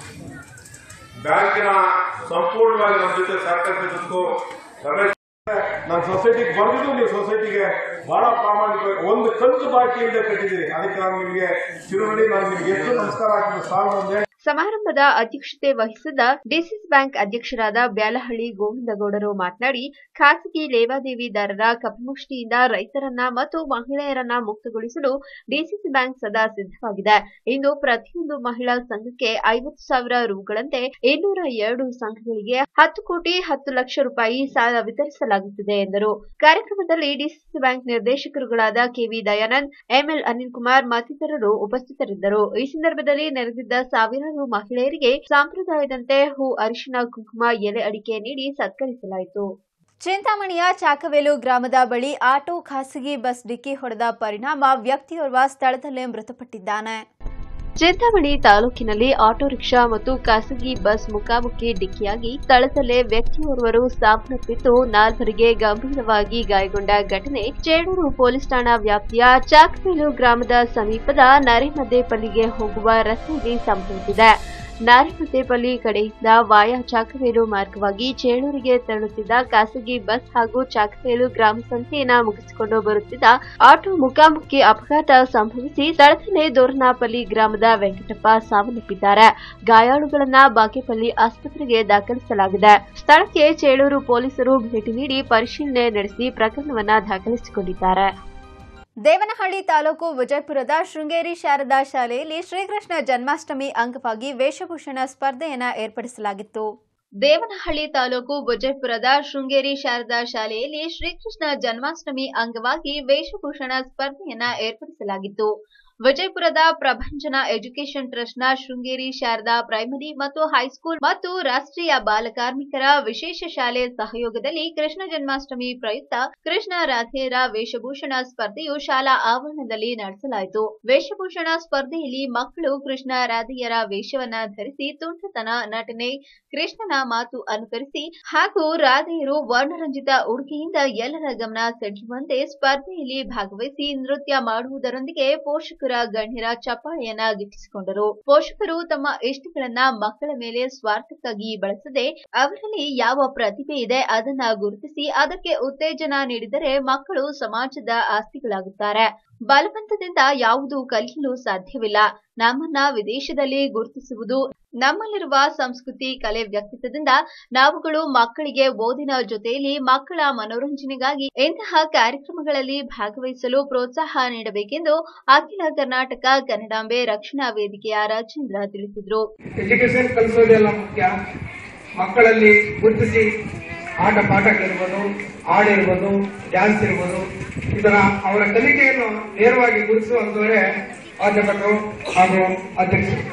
ಬ್ಯಾಂಕಿನ ಸಂಪೂರ್ಣವಾಗಿ ನಮ್ಮ ಜೊತೆ ಸಹಕರಿಸಿದ್ದಕ್ಕೂ ರಮೇಶ್ ನಮ್ಮ ಸೊಸೈಟಿಗೆ ಬಂದಿದ್ದು ನೀವು ಸೊಸೈಟಿಗೆ ಬಹಳ ಪ್ರಾಮಾಣಿಕವಾಗಿ ಒಂದು ಕಂತು ಬಾಕಿಯಿಂದ ಕಟ್ಟಿದ್ದೀರಿ ಅದಕ್ಕೆ ನಾನು ನಿಮಗೆ ಚಿರುಮಣಿ ನಾನು ನಿಮಗೆ ಎಷ್ಟು ನಮಸ್ಕಾರ ಹಾಕಿದ ಸಾಲ ಒಂದೇ ಸಮಾರಂಭದ ಅಧ್ಯಕ್ಷತೆ ವಹಿಸಿದ್ದ ಡಿಸಿಸಿ ಬ್ಯಾಂಕ್ ಅಧ್ಯಕ್ಷರಾದ ಬ್ಯಾಲಹಳ್ಳಿ ಗೋವಿಂದಗೌಡರು ಮಾತನಾಡಿ ಖಾಸಗಿ ಲೇವಾದೇವಿದಾರರ ಕಪಿಮುಷ್ಟಿಯಿಂದ ರೈತರನ್ನ ಮತ್ತು ಮಹಿಳೆಯರನ್ನ ಮುಕ್ತಗೊಳಿಸಲು ಡಿಸಿಸಿ ಬ್ಯಾಂಕ್ ಸದಾ ಸಿದ್ಧವಾಗಿದೆ ಇಂದು ಪ್ರತಿಯೊಂದು ಮಹಿಳಾ ಸಂಘಕ್ಕೆ ಐವತ್ತು ಸಾವಿರ ರುಗಳಂತೆ ಇನ್ನೂರ ಎರಡು ಸಂಘಗಳಿಗೆ ಹತ್ತು ಕೋಟಿ ಹತ್ತು ಲಕ್ಷ ರೂಪಾಯಿ ಸಾಲ ವಿತರಿಸಲಾಗುತ್ತಿದೆ ಎಂದರು ಕಾರ್ಯಕ್ರಮದಲ್ಲಿ ಡಿಸಿಸಿ ಬ್ಯಾಂಕ್ ನಿರ್ದೇಶಕರುಗಳಾದ ಕೆವಿ ದಯಾನಂದ್ ಎಂಎಲ್ ಅನಿಲ್ ಕುಮಾರ್ ಮತ್ತಿತರರು ಉಪಸ್ಥಿತರಿದ್ದರು ಈ ಸಂದರ್ಭದಲ್ಲಿ ನೆರೆದಿದ್ದ ಸಾವಿರಾರು ಮಹಿಳೆಯರಿಗೆ ಸಂಪ್ರದಾಯದಂತೆ ಹೂ ಅರಿಶಿನ ಕುಂಕುಮ ಎಲೆ ಅಡಿಕೆ ನೀಡಿ ಸತ್ಕರಿಸಲಾಯಿತು ಚಿಂತಾಮಣಿಯ ಚಾಕವೇಲು ಗ್ರಾಮದ ಬಳಿ ಆಟೋ ಖಾಸಗಿ ಬಸ್ ಡಿಕ್ಕಿ ಹೊಡೆದ ಪರಿಣಾಮ ವ್ಯಕ್ತಿಯೋರ್ವ ಸ್ಥಳದಲ್ಲೇ ಮೃತಪಟ್ಟಿದ್ದಾನೆ ಚಿಂತಾಮಣಿ ತಾಲೂಕಿನಲ್ಲಿ ಆಟೋ ರಿಕ್ಷಾ ಮತ್ತು ಖಾಸಗಿ ಬಸ್ ಮುಖಾಮುಖಿ ಡಿಕ್ಕಿಯಾಗಿ ಸ್ಥಳದಲ್ಲೇ ವ್ಯಕ್ತಿಯೋರ್ವರು ಸಾವನ್ನಪ್ಪಿದ್ದು ನಾಲ್ವರಿಗೆ ಗಂಭೀರವಾಗಿ ಗಾಯಗೊಂಡ ಘಟನೆ ಚೇಳೂರು ಪೊಲೀಸ್ ಠಾಣಾ ವ್ಯಾಪ್ತಿಯ ಚಾಕವೇಲು ಗ್ರಾಮದ ಸಮೀಪದ ನರಿಮದ್ದೇಪಲ್ಲಿಗೆ ಹೋಗುವ ರಸ್ತೆಯಲ್ಲಿ ಸಂಭವಿಸಿದೆ ನಾರಿಮದ್ದೇಪಲ್ಲಿ ಕಡೆಯಿಂದ ವಾಯಾ ಚಾಕವೇಲು ಮಾರ್ಗವಾಗಿ ಚೇಳೂರಿಗೆ ತೆರಳುತ್ತಿದ್ದ ಖಾಸಗಿ ಬಸ್ ಹಾಗೂ ಚಾಕವೇಲು ಗ್ರಾಮ ಸಂತೆಯನ್ನ ಮುಗಿಸಿಕೊಂಡು ಬರುತ್ತಿದ್ದ ಆಟೋ ಮುಖಾಮುಖಿ ಅಪಘಾತ ಸಂಭವಿಸಿ ಸ್ಥಳದಲ್ಲೇ ದೋರನಾಪಲ್ಲಿ ಗ್ರಾಮದ ವೆಂಕಟಪ್ಪ ಸಾವನ್ನಪ್ಪಿದ್ದಾರೆ ಗಾಯಾಳುಗಳನ್ನ ಬಾಗೇಪಲ್ಲಿ ಆಸ್ಪತ್ರೆಗೆ ದಾಖಲಿಸಲಾಗಿದೆ ಸ್ಥಳಕ್ಕೆ ಚೇಳೂರು ಪೊಲೀಸರು ಭೇಟಿ ನೀಡಿ ಪರಿಶೀಲನೆ ನಡೆಸಿ ಪ್ರಕರಣವನ್ನ ದಾಖಲಿಸಿಕೊಂಡಿದ್ದಾರೆ ದೇವನಹಳ್ಳಿ ತಾಲೂಕು ವಿಜಯಪುರದ ಶೃಂಗೇರಿ ಶಾರದಾ ಶಾಲೆಯಲ್ಲಿ ಶ್ರೀಕೃಷ್ಣ ಜನ್ಮಾಷ್ಟಮಿ ಅಂಗವಾಗಿ ವೇಷಭೂಷಣ ಸ್ಪರ್ಧೆಯನ್ನ ಏರ್ಪಡಿಸಲಾಗಿತ್ತು ದೇವನಹಳ್ಳಿ ತಾಲೂಕು ವಿಜಯಪುರದ ಶೃಂಗೇರಿ ಶಾರದಾ ಶಾಲೆಯಲ್ಲಿ ಶ್ರೀಕೃಷ್ಣ ಜನ್ಮಾಷ್ಟಮಿ ಅಂಗವಾಗಿ ವೇಷಭೂಷಣ ಸ್ಪರ್ಧೆಯನ್ನ ಏರ್ಪಡಿಸಲಾಗಿತ್ತು ವಿಜಯಪುರದ ಪ್ರಭಂಜನ ಎಜುಕೇಷನ್ ಟ್ರಸ್ಟ್ನ ಶೃಂಗೇರಿ ಶಾರದಾ ಪ್ರೈಮರಿ ಮತ್ತು ಹೈಸ್ಕೂಲ್ ಮತ್ತು ರಾಷ್ಟ್ರೀಯ ಬಾಲಕಾರ್ಮಿಕರ ವಿಶೇಷ ಶಾಲೆ ಸಹಯೋಗದಲ್ಲಿ ಕೃಷ್ಣ ಜನ್ಮಾಷ್ಟಮಿ ಪ್ರಯುಕ್ತ ಕೃಷ್ಣ ರಾಧೆಯರ ವೇಷಭೂಷಣ ಸ್ಪರ್ಧೆಯು ಶಾಲಾ ಆವರಣದಲ್ಲಿ ನಡೆಸಲಾಯಿತು ವೇಷಭೂಷಣ ಸ್ಪರ್ಧೆಯಲ್ಲಿ ಮಕ್ಕಳು ಕೃಷ್ಣ ರಾಧೆಯರ ವೇಷವನ್ನ ಧರಿಸಿ ತುಂಟತನ ನಟನೆ ಕೃಷ್ಣನ ಮಾತು ಅನುಕರಿಸಿ ಹಾಗೂ ರಾಧೆಯರು ವರ್ಣರಂಜಿತ ಉಡುಗೆಯಿಂದ ಎಲ್ಲರ ಗಮನ ಸೆಳೆಯುವಂತೆ ಸ್ಪರ್ಧೆಯಲ್ಲಿ ಭಾಗವಹಿಸಿ ನೃತ್ಯ ಮಾಡುವುದರೊಂದಿಗೆ ಪೋಷಕರ ಗಣ್ಯರ ಚಪ್ಪಾಳೆಯನ್ನ ಗಿಟ್ಟಿಸಿಕೊಂಡರು ಪೋಷಕರು ತಮ್ಮ ಇಷ್ಟಗಳನ್ನ ಮಕ್ಕಳ ಮೇಲೆ ಸ್ವಾರ್ಥಕ್ಕಾಗಿ ಬಳಸದೆ ಅವರಲ್ಲಿ ಯಾವ ಪ್ರತಿಭೆ ಇದೆ ಅದನ್ನ ಗುರುತಿಸಿ ಅದಕ್ಕೆ ಉತ್ತೇಜನ ನೀಡಿದರೆ ಮಕ್ಕಳು ಸಮಾಜದ ಆಸ್ತಿಗಳಾಗುತ್ತಾರೆ ಬಲವಂತದಿಂದ ಯಾವುದು ಕಲಿಯಲು ಸಾಧ್ಯವಿಲ್ಲ ನಮ್ಮನ್ನ ವಿದೇಶದಲ್ಲಿ ಗುರುತಿಸುವುದು ನಮ್ಮಲ್ಲಿರುವ ಸಂಸ್ಕೃತಿ ಕಲೆ ವ್ಯಕ್ತಿತ್ವದಿಂದ ನಾವುಗಳು ಮಕ್ಕಳಿಗೆ ಓದಿನ ಜೊತೆಯಲ್ಲಿ ಮಕ್ಕಳ ಮನೋರಂಜನೆಗಾಗಿ ಇಂತಹ ಕಾರ್ಯಕ್ರಮಗಳಲ್ಲಿ ಭಾಗವಹಿಸಲು ಪ್ರೋತ್ಸಾಹ ನೀಡಬೇಕೆಂದು ಅಖಿಲ ಕರ್ನಾಟಕ ಕನ್ನಡಾಂಬೆ ರಕ್ಷಣಾ ವೇದಿಕೆಯ ರಾಜೇಂದ್ರ ತಿಳಿಸಿದರು ಎಜುಕೇಶನ್ ಕಲಿಸೋದೆಲ್ಲ ಮುಖ್ಯ ಮಕ್ಕಳಲ್ಲಿ ಗುರುತಿಸಿ ಆಟ ಪಾಠಗಳಿರ್ಬೋದು ಹಾಡಿರ್ಬೋದು ಡ್ಯಾನ್ಸ್ ಇರ್ಬೋದು ಈ ತರ ಅವರ ಕಲಿಕೆಯನ್ನು ನೇರವಾಗಿ ಗುರುತಿಸುವಂತವರೇ ಅಧ್ಯಾಪಕರು ಹಾಗೂ ಅಧ್ಯಕ್ಷರು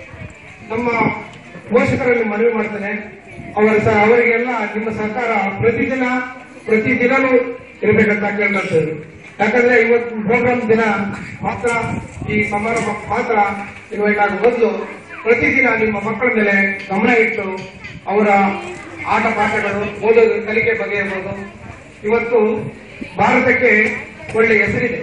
ನಮ್ಮ ಪೋಷಕರಲ್ಲಿ ಮನವಿ ಮಾಡ್ತೇನೆ ಅವರ ಸಹ ಅವರಿಗೆಲ್ಲ ನಿಮ್ಮ ಸಹಕಾರ ಪ್ರತಿದಿನ ಪ್ರತಿದಿನವೂ ಇರಬೇಕಂತ ಕೇಳ್ಕೊಳ್ತೇವೆ ಯಾಕಂದ್ರೆ ಇವತ್ತು ಪ್ರೋಗ್ರಾಮ್ ದಿನ ಮಾತ್ರ ಈ ಸಮಾರಂಭ ಮಾತ್ರ ಇನ್ವೈಟ್ ಆಗೋ ಬದಲು ಪ್ರತಿದಿನ ನಿಮ್ಮ ಮಕ್ಕಳ ಮೇಲೆ ಗಮನ ಇಟ್ಟು ಅವರ ಆಟ ಪಾಠಗಳು ಓದೋದು ಕಲಿಕೆ ಬಗ್ಗೆ ಇರ್ಬೋದು ಇವತ್ತು ಭಾರತಕ್ಕೆ ಒಳ್ಳೆ ಹೆಸರಿದೆ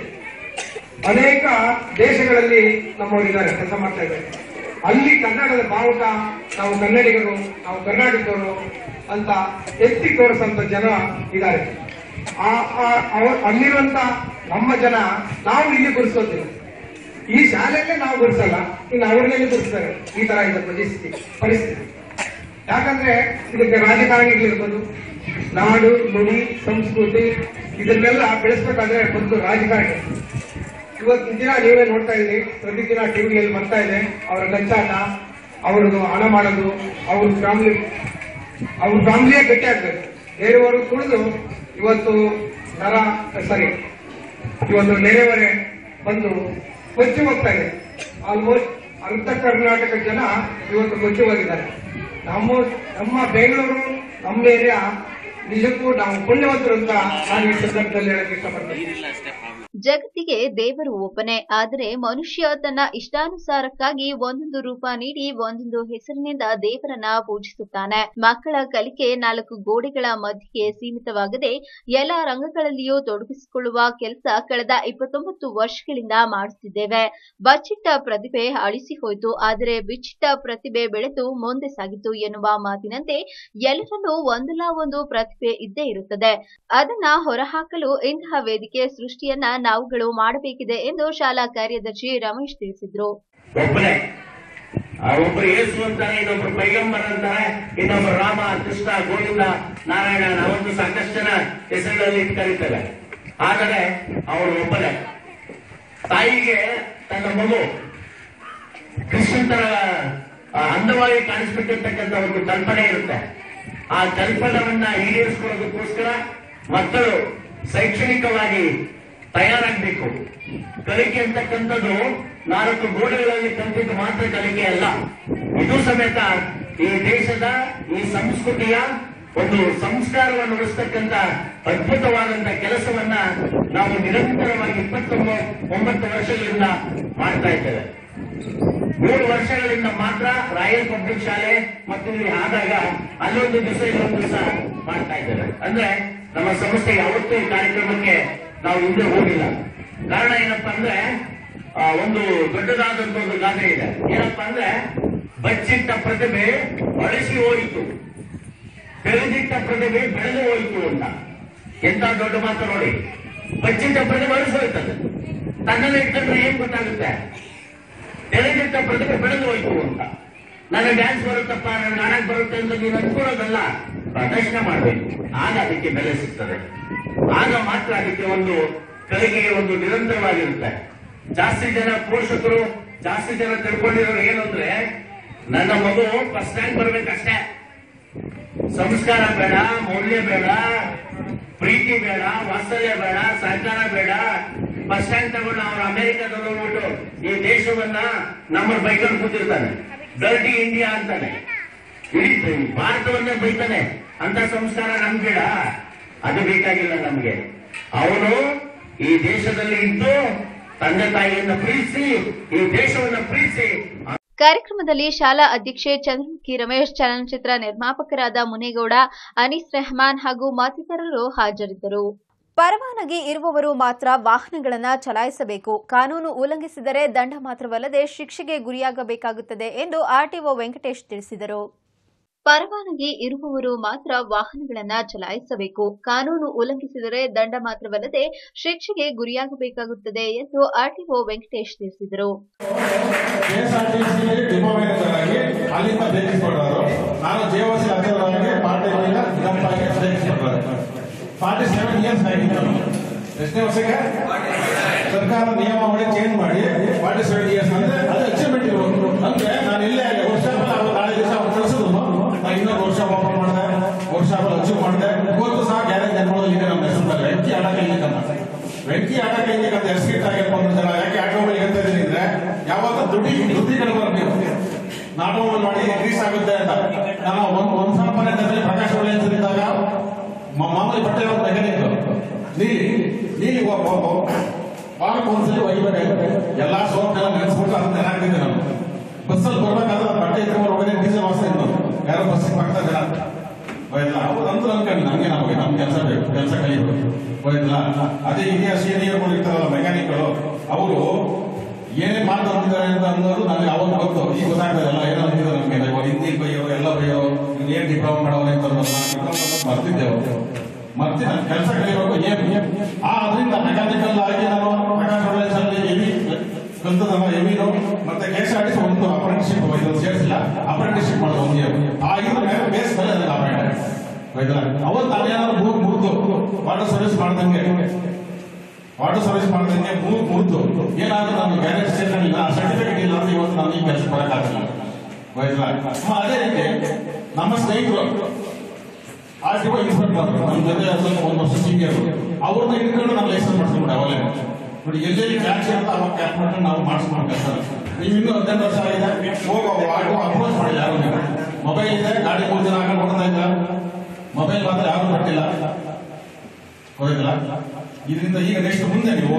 ಅನೇಕ ದೇಶಗಳಲ್ಲಿ ನಮ್ಮವರಿದ್ದಾರೆ ಕೆಲಸ ಮಾಡ್ತಾ ಇದ್ದಾರೆ ಅಲ್ಲಿ ಕನ್ನಡದ ಬಾವುಟ ನಾವು ಕನ್ನಡಿಗರು ನಾವು ಕರ್ನಾಟಕದವರು ಅಂತ ಎತ್ತಿ ತೋರಿಸಂತ ಜನ ಇದ್ದಾರೆ ಆ- ಆ- ಅವ- ಅಲ್ಲಿರುವಂತ ನಮ್ಮ ಜನ ನಾವು ಇಲ್ಲಿ ಗುರುಸೋದಿಲ್ಲ ಈ ಶಾಲೆಯಲ್ಲೇ ನಾವು ಗುರುಸಲ್ಲ ಇನ್ನು ಅವ್ರನ್ನೆಲ್ಲಿ ಗುರುಸ್ತಾರೆ ಈ ತರ ಇದೆ ಪರಿಸ್ಥಿತಿ ಪರಿಸ್ಥಿತಿ ಯಾಕಂದ್ರೆ ಇದಕ್ಕೆ ರಾಜಕಾರಣಿಗಳಿರ್ಬೋದು ನಾಡು ನುಡಿ ಸಂಸ್ಕೃತಿ ಇದನ್ನೆಲ್ಲ ಬೆಳೆಸ್ಬೇಕಾದ್ರೆ ಒಂದು ರಾಜಕಾರಣಿ ಇವತ್ತಿನ ದಿನ ನೀವೇ ನೋಡ್ತಾ ಇದ್ರಿ ಪ್ರತಿದಿನ ಟಿವಿಯಲ್ಲಿ ಬರ್ತಾ ಇದೆ ಅವರ ಕಚ್ಚಾಟ ಅವ್ರದ್ದು ಹಣ ಮಾಡೋದು ಅವ್ರ ಫ್ಯಾಮಿಲಿ ಅವ್ರ ಫ್ಯಾಮಿಲಿಯೇ ಗಟ್ಟಿ ಆಗ್ಬೇಕು ಬೇರೆಯವರು ತುಳಿದು ಇವತ್ತು ನರ ಸಾರಿ ಇವತ್ತು ನೆರೆಹೊರೆ ಬಂದು ಕೊಚ್ಚಿ ಹೋಗ್ತಾ ಇದೆ ಆಲ್ಮೋಸ್ಟ್ ಅರ್ಧ ಕರ್ನಾಟಕ ಜನ ಇವತ್ತು ಕೊಚ್ಚಿ ಹೋಗಿದ್ದಾರೆ ನಮ್ಮ ನಮ್ಮ ಬೆಂಗಳೂರು ನಮ್ಮ ಏರಿಯಾ ನಿಜಕ್ಕೂ ನಾವು ಪುಣ್ಯವಂತರು ಅಂತ ನಾನು ಈ ಸಂದರ್ಭದಲ್ಲಿ ಹೇಳಕ್ಕೆ ಇಷ್ಟಪಡ್ತೀನಿ ಜಗತ್ತಿಗೆ ದೇವರು ಒಬ್ಬನೇ ಆದರೆ ಮನುಷ್ಯ ತನ್ನ ಇಷ್ಟಾನುಸಾರಕ್ಕಾಗಿ ಒಂದೊಂದು ರೂಪ ನೀಡಿ ಒಂದೊಂದು ಹೆಸರಿನಿಂದ ದೇವರನ್ನ ಪೂಜಿಸುತ್ತಾನೆ ಮಕ್ಕಳ ಕಲಿಕೆ ನಾಲ್ಕು ಗೋಡೆಗಳ ಮಧ್ಯೆ ಸೀಮಿತವಾಗದೆ ಎಲ್ಲ ರಂಗಗಳಲ್ಲಿಯೂ ತೊಡಗಿಸಿಕೊಳ್ಳುವ ಕೆಲಸ ಕಳೆದ ಇಪ್ಪತ್ತೊಂಬತ್ತು ವರ್ಷಗಳಿಂದ ಮಾಡುತ್ತಿದ್ದೇವೆ ಬಚ್ಚಿಟ್ಟ ಪ್ರತಿಭೆ ಅಳಿಸಿ ಹೋಯಿತು ಆದರೆ ಬಿಚ್ಚಿಟ್ಟ ಪ್ರತಿಭೆ ಬೆಳೆದು ಮುಂದೆ ಸಾಗಿತು ಎನ್ನುವ ಮಾತಿನಂತೆ ಎಲ್ಲರಲ್ಲೂ ಒಂದಲ್ಲ ಒಂದು ಪ್ರತಿಭೆ ಇದ್ದೇ ಇರುತ್ತದೆ ಅದನ್ನ ಹೊರಹಾಕಲು ಇಂತಹ ವೇದಿಕೆ ಸೃಷ್ಟಿಯನ್ನ ನಾವುಗಳು ಮಾಡಬೇಕಿದೆ ಎಂದು ಶಾಲಾ ಕಾರ್ಯದರ್ಶಿ ರಮೇಶ್ ತಿಳಿಸಿದ್ರು ಒಬ್ಬನೇ ಆ ಒಬ್ಬರು ಯೇಸು ಅಂತಾರೆ ಇನ್ನೊಬ್ರು ಪೈಗಂಬರ್ ಅಂತಾರೆ ಇನ್ನೊಬ್ರು ರಾಮ ಕೃಷ್ಣ ಗೋವಿಂದ ನಾರಾಯಣ ನಾವೊಂದು ಸಾಕಷ್ಟು ಜನ ಹೆಸರುಗಳಲ್ಲಿ ಇಟ್ಟು ಕರೀತೇವೆ ಆದರೆ ಅವಳು ಒಬ್ಬನೇ ತಾಯಿಗೆ ತನ್ನ ಮಗು ಕೃಷ್ಣನ್ ತರ ಆ, ಅಂದವಾಗಿ ಕಾಣಿಸ್ಬಿಟ್ಟಿರ್ತಕ್ಕಂಥ ಒಂದು ಕಲ್ಪನೆ ಇರುತ್ತೆ ಆ ಕಲ್ಪನವನ್ನ ಈಡೇರಿಸ್ಕೊಳ್ಳೋದಕ್ಕೋಸ್ಕರ ಮಕ್ಕಳು ಶೈಕ್ಷಣಿಕವಾಗಿ ತಯಾರಾಗಬೇಕು ಕಲಿಕೆ ಅಂತಕ್ಕಂಥದ್ದು ನಾಲ್ಕು ಗೋಡೆಗಳಲ್ಲಿ ಕಲಿತಿದ್ದು ಮಾತ್ರ ಕಲಿಕೆ ಅಲ್ಲ ಇದು ಸಮೇತ ಈ ದೇಶದ ಈ ಸಂಸ್ಕೃತಿಯ ಒಂದು ಸಂಸ್ಕಾರವನ್ನು ಉಳಿಸ್ತಕ್ಕಂಥ ಅದ್ಭುತವಾದಂತ ಕೆಲಸವನ್ನ ನಾವು ನಿರಂತರವಾಗಿ ಇಪ್ಪತ್ತೊಂಬತ್ತು ಒಂಬತ್ತು ವರ್ಷಗಳಿಂದ ಮಾಡ್ತಾ ಇದ್ದೇವೆ ಮೂರು ವರ್ಷಗಳಿಂದ ಮಾತ್ರ ರಾಯಲ್ ಪಬ್ಲಿಕ್ ಶಾಲೆ ಮತ್ತು ಇಲ್ಲಿ ಆದಾಗ ಅಲ್ಲೊಂದು ದಿವಸ ಇಲ್ಲೊಂದು ದಿವಸ ಮಾಡ್ತಾ ಇದ್ದೇವೆ ಅಂದ್ರೆ ನಮ್ಮ ಸಂಸ್ಥೆ ಯಾವತ್ತೂ ಈ ಕಾರ್ಯಕ್ರಮಕ್ಕೆ ನಾವು ಹಿಂದೆ ಹೋಗಿಲ್ಲ ಕಾರಣ ಏನಪ್ಪಾ ಅಂದ್ರೆ ಆ, ಒಂದು ದೊಡ್ಡದಾದಂತ ಒಂದು ಗಾದೆ ಇದೆ ಏನಪ್ಪಾ ಅಂದ್ರೆ ಬಚ್ಚಿಟ್ಟ ಪ್ರತಿಭೆ ಅಳಿಸಿ ಹೋಯಿತು ಬೆಳೆದಿಟ್ಟ ಪ್ರತಿಭೆ ಬೆಳೆದು ಹೋಯಿತು ಅಂತ ಎಂತ ದೊಡ್ಡ ಮಾತು ನೋಡಿ ಬಚ್ಚಿಟ್ಟ ಪ್ರತಿಭೆ ಅಳಿಸಿ ಹೋಯ್ತದೆ ತನ್ನನ್ನು ಇಟ್ಟಂದ್ರೆ ಏನ್ ಗೊತ್ತಾಗುತ್ತೆ ಬೆಳೆದಿಟ್ಟ ಪ್ರತಿಭೆ ಬೆಳೆದು ಹೋಯ್ತು ಅಂತ ನನಗೆ ಡ್ಯಾನ್ಸ್ ಬರುತ್ತಪ್ಪ ನನಗೆ ನಾಟಕ ಬರುತ್ತೆ ಅಂತ ನೀನು ಅನ್ಕೊಳ್ಳೋದಲ್ಲ ಪ್ರದರ್ಶನ ಮಾಡಬೇಕು ಆಗ ಅದಕ್ಕೆ ಬೆಲೆ ಸಿಗ್ತದೆ ಆಗ ಮಾತ್ರ ಅದಕ್ಕೆ ಒಂದು ಕಲಿಕೆಗೆ ಒಂದು ನಿರಂತರವಾಗಿರುತ್ತೆ ಜಾಸ್ತಿ ಜನ ಪೋಷಕರು ಜಾಸ್ತಿ ಜನ ತಿಳ್ಕೊಂಡಿರೋರು ಏನು ಅಂದ್ರೆ ನನ್ನ ಮಗು ಫಸ್ಟ್ ರ್ಯಾಂಕ್ ಬರ್ಬೇಕಷ್ಟೇ ಸಂಸ್ಕಾರ ಬೇಡ ಮೌಲ್ಯ ಬೇಡ ಪ್ರೀತಿ ಬೇಡ ವಾತ್ಸಲ್ಯ ಬೇಡ ಸಹಕಾರ ಬೇಡ ಬಸ್ ಸ್ಟ್ಯಾಂಡ್ ತಗೊಂಡು ಅವ್ರ ಅಮೆರಿಕದಲ್ಲಿ ಹೋಗ್ಬಿಟ್ಟು ಈ ದೇಶವನ್ನ ನಮ್ಮ ಬೈಕೊಂಡು ಕೂತಿರ್ತಾನೆ ಡರ್ಟಿ ಇಂಡಿಯಾ ಅಂತಾನೆ ಇಡೀ ಭಾರತವನ್ನೇ ಬೈತಾನೆ ಅಂತ ಸಂಸ್ಕಾರ ನಮ್ಗೆ ಬೇಡ ಅದು ಬೇಕಾಗಿಲ್ಲ ನಮ್ಗೆ ಅವನು ಈ ದೇಶದಲ್ಲಿ ಇದ್ದು ತಂದೆ ತಾಯಿಯನ್ನ ಪ್ರೀತಿಸಿ ಈ ದೇಶವನ್ನ ಪ್ರೀತಿಸಿ ಕಾರ್ಯಕ್ರಮದಲ್ಲಿ ಶಾಲಾ ಅಧ್ಯಕ್ಷೆ ಚಂದ್ರಮುಖಿ ರಮೇಶ್ ಚಲನಚಿತ್ರ ನಿರ್ಮಾಪಕರಾದ ಮುನೇಗೌಡ ಅನೀಸ್ ರೆಹಮಾನ್ ಹಾಗೂ ಮತ್ತಿತರರು ಹಾಜರಿದ್ದರು ಪರವಾನಗಿ ಇರುವವರು ಮಾತ್ರ ವಾಹನಗಳನ್ನ ಚಲಾಯಿಸಬೇಕು ಕಾನೂನು ಉಲ್ಲಂಘಿಸಿದರೆ ದಂಡ ಮಾತ್ರವಲ್ಲದೆ ಶಿಕ್ಷೆಗೆ ಗುರಿಯಾಗಬೇಕಾಗುತ್ತದೆ ಎಂದು ಆರ್ಟಿಒ ವೆಂಕಟೇಶ್ ತಿಳಿಸಿದರು ಪರವಾನಗಿ ಇರುವವರು ಮಾತ್ರ ವಾಹನಗಳನ್ನ ಚಲಾಯಿಸಬೇಕು ಕಾನೂನು ಉಲ್ಲಂಘಿಸಿದರೆ ದಂಡ ಮಾತ್ರವಲ್ಲದೆ ಶಿಕ್ಷೆಗೆ ಗುರಿಯಾಗಬೇಕಾಗುತ್ತದೆ ಎಂದು ಆರ್ಟಿಒ ವೆಂಕಟೇಶ್ ತಿಳಿಸಿದರು ಕೆಎಸ್ಆರ್ಟಿಸಿಯಲ್ಲಿ ಡಿಪೋ ಮ್ಯಾನೇಜರ್ ಆಗಿ ಅಲ್ಲಿಂದ ಬೇಕಿಸ್ಕೊಂಡವರು ನಾನು ಜೆಒಸಿ ಅಧಿಕಾರವಾಗಿ ಪಾರ್ಟ್ ಟೈಮಿಂದ ಜಂಪ್ ಆಗಿ ಬೇಕಿಸ್ಕೊಂಡವರು ಫಾರ್ಟಿ ಸೆವೆನ್ ಇಯರ್ಸ್ ಆಗಿದೆ ನಾನು ಎಷ್ಟನೇ ವರ್ಷಕ್ಕೆ ಸರ್ಕಾರ ನಿಯಮಾವಳಿ ಚೇಂಜ್ ಮಾಡಿ ಫಾರ್ಟಿ ಸೆವೆನ್ ಇಯರ್ಸ್ ಅಂದ್ರೆ ಅದು ಅಚೀವ್ಮೆಂಟ್ ಇರೋದು ಅಂದ್ರೆ ನಾನು ಇಲ್ಲೇ ವರ್ಷ ಅವ್ರು ನಾಳೆ ದಿವಸ ಅವ್ರು ಕಳಿಸಿದ್ರು ನಾನು ಇನ್ನೊಂದು ವರ್ಷ ಓಪನ್ ಮಾಡಿದೆ ವರ್ಷ ಅಚೀವ್ ಮಾಡಿದೆ ಇವತ್ತು ಸಹ ಗ್ಯಾರೇಜ್ ಅನ್ಕೊಳ್ಳೋದು ಇದೆ ನಮ್ಮ ಹೆಸರು ಮೇಲೆ ವೆಂಕಿ ಆಟ ಕೈಲಿಕ್ಕೆ ಅಂತ ವೆಂಕಿ ಆಟ ಕೈಲಿಕ್ಕೆ ಅಂತ ಎಸ್ಕೇಟ್ ಆಗಿರ್ಬೋದು ಜನ ಯಾಕೆ ಆಟೋಗಳು ಹೇಳ್ತಾ ಇದ್ದೀನಿ ಅಂದ್ರೆ ಯಾವತ್ತೂ ದುಡ್ಡಿ ದುಡ್ಡಿಗಳು ಬರಬೇಕು ನಾಟಕವನ್ನು ಮಾಡಿ ಇನ್ಕ್ರೀಸ್ ಆಗುತ್ತೆ ಅಂತ ನಾನು ಒಂದ್ ಒಂದ್ ಸಾವಿರ ರೂಪಾಯಿ ಪ್ರಕಾಶ್ ಒಳ್ಳೆ ಇದ್ದಾಗ ಮಾಮೂಲಿ ಬಟ್ಟೆ ಒಂದು ಮೆಕ್ಯಾನಿಕ್ ನೀಲಿ ನೀಲಿ ವಾರಕ್ಕೆ ಒಂದ್ಸಲಿ ಒಯ್ಬೇಕಾಗುತ್ತೆ ಎಲ್ಲಾ ಸೋಪ್ನೆಲ್ಲ ನೆನೆಸ್ಬಿಟ್ಟು ಅದನ್ನ ನೆನಾಗ್ತಿದ್ದೆ ನಾನು ಬಸ್ಸಲ್ಲಿ ಬರ್ಬೇಕಾದ್ರೆ ಬಟ್ಟೆ ಇಟ್ಕೊಂಡು ಹೋಗೋದೇ ಡೀಸೆಲ್ ವಾಸನೆ ಇದ್ದು ಯಾರೋ ಬಸ್ಸಿಗೆ ಪಕ್ಕದ ಜನ ಹೋಯ್ತಲ್ಲ ಅವ್ರು ಅಂತ ಅನ್ಕೊಂಡು ನಮ್ಗೆ ನಮಗೆ ನಮ್ ಕೆಲಸ ಬೇಕು ಕೆಲಸ ಕಲಿಬೇಕು ಹೋಯ್ತಲ್ಲ ಅದೇ ಹಿರಿಯ ಸೀನಿಯರ್ಗಳು ಇರ್ತಾರಲ್ಲ ಮೆಕ್ಯಾನಿಕ್ಗಳು ಅವರು ಏನೇ ಮಾತಾಡ್ತಿದ್ದಾರೆ ಅಂತ ಅನ್ನೋದು ನನಗೆ ಅವಾಗ ಗೊತ್ತು ಈಗ ಗೊತ್ತಾಗ್ತದಲ್ಲ ಏನೋ ಅಂತಿದ್ರು ನಮ್ಗೆ ಇವಾಗ ಹಿಂದಿ ಬೈಯೋ ಎಲ್ಲ ಬೈಯೋ ಏನ್ ಡಿಪ್ಲೊಮಾ ಮಾಡೋರು ಅಂತ ಮರ್ತಿದ್ದೆವು ಮತ್ತೆ ನಾನು ಕೆಲಸ ಕಲಿಬೇಕು ಏನು ಆ ಅದರಿಂದ ಮೆಕ್ಯಾನಿಕಲ್ ಆಗಿ ನಾನು ಪ್ರಕಾಶ್ ಕಾಲೇಜ್ ಅಲ್ಲಿ ಎವಿ ಕಲ್ತದಲ್ಲ ಎವಿನು ಮತ್ತೆ ಕೆ ಎಸ್ ಆರ್ ಟಿ ಒಂದು ಅಪ್ರೆಂಟಿಶಿಪ್ ಇದೊಂದು ಸೇರಿಸಿಲ್ಲ ಅಪ್ರೆಂಟಿಶಿಪ್ ಮಾಡೋದು ಒಂದು year. ಆ ಇದ್ರ ಮೇಲೆ ಬೇಸ್ ಮೇಲೆ ಅದನ್ನ ಅಪಾಯಿಂಟ್ ಅವತ್ತು ನಾವೇನಾದ್ರು ಮುರಿದು ವಾಟರ್ ಸರ್ವಿಸ್ ಮಾಡ್ದಂಗೆ ವಾಟರ್ ಸರ್ವಿಸ್ ಮಾಡಿದಂಗೆ ಮೂರು ಮುರಿದು ಏನಾದ್ರೂ ನಾನು ಗ್ಯಾರೇಜ್ ಸೇರ್ಕೊಂಡಿಲ್ಲ ಆ ಸರ್ಟಿಫಿಕೇಟ್ ಇಲ್ಲ ಅಂದ್ರೆ ಇವತ್ತು ನಾನು ಈ ಕೆಲಸ ಬರೋಕ್ಕಾಗಲ್ಲ ಗೊತ್ತಾಯ್ತಾ? ಹ, ಅದೇ ರೀತಿ ನಮ್ಮ ಸ್ನೇಹಿತರು ಆರ್ ಟಿ ಒ ಇನ್ಸ್ಪೆಕ್ಟರ್ ನಮ್ಮ ಜೊತೆ ಸ್ವಲ್ಪ ಒಂದು ವರ್ಷ ಸೀನಿಯರ್ ಅವ್ರನ್ನ ಇಟ್ಕೊಂಡು ನಾವು ಲೈಸೆನ್ಸ್ ಮಾಡಿಸ್ಕೊಂಡ್ಬಿಟ್ಟೆ ಅವಾಗಲೇ ನೋಡಿ ಎಲ್ಲೆಲ್ಲಿ ಕ್ಯಾಚ್ ಇರುತ್ತೆ ಅವಾಗ ಕ್ಯಾಚ್ ಮಾಡ್ಕೊಂಡು ನಾವು ಮಾಡಿಸ್ಕೊಂಡು ಕೆಲಸ ನೀವು ಇನ್ನೂ ಹದಿನೆಂಟು ವರ್ಷ ಆಗಿದೆ ಹೋಗೋ ಆಟೋ ಅಪ್ರೋಚ್ ಮಾಡಿ ಯಾರು ಮೊಬೈಲ್ ಇದೆ ಗಾಡಿ ಮೂರು ಜನ ಹಾಕೊಂಡು ಹೋಗ್ತಾ ಇಲ್ಲ ಮೊಬೈಲ್ ಮಾತ್ರ ಯಾರು ಬಿಟ್ಟಿಲ್ಲ ಗೊತ್ತಾಯ್ತಲ್ಲ ಇದರಿಂದ ಈಗ ನೆಕ್ಸ್ಟ್ ಮುಂದೆ ನೀವು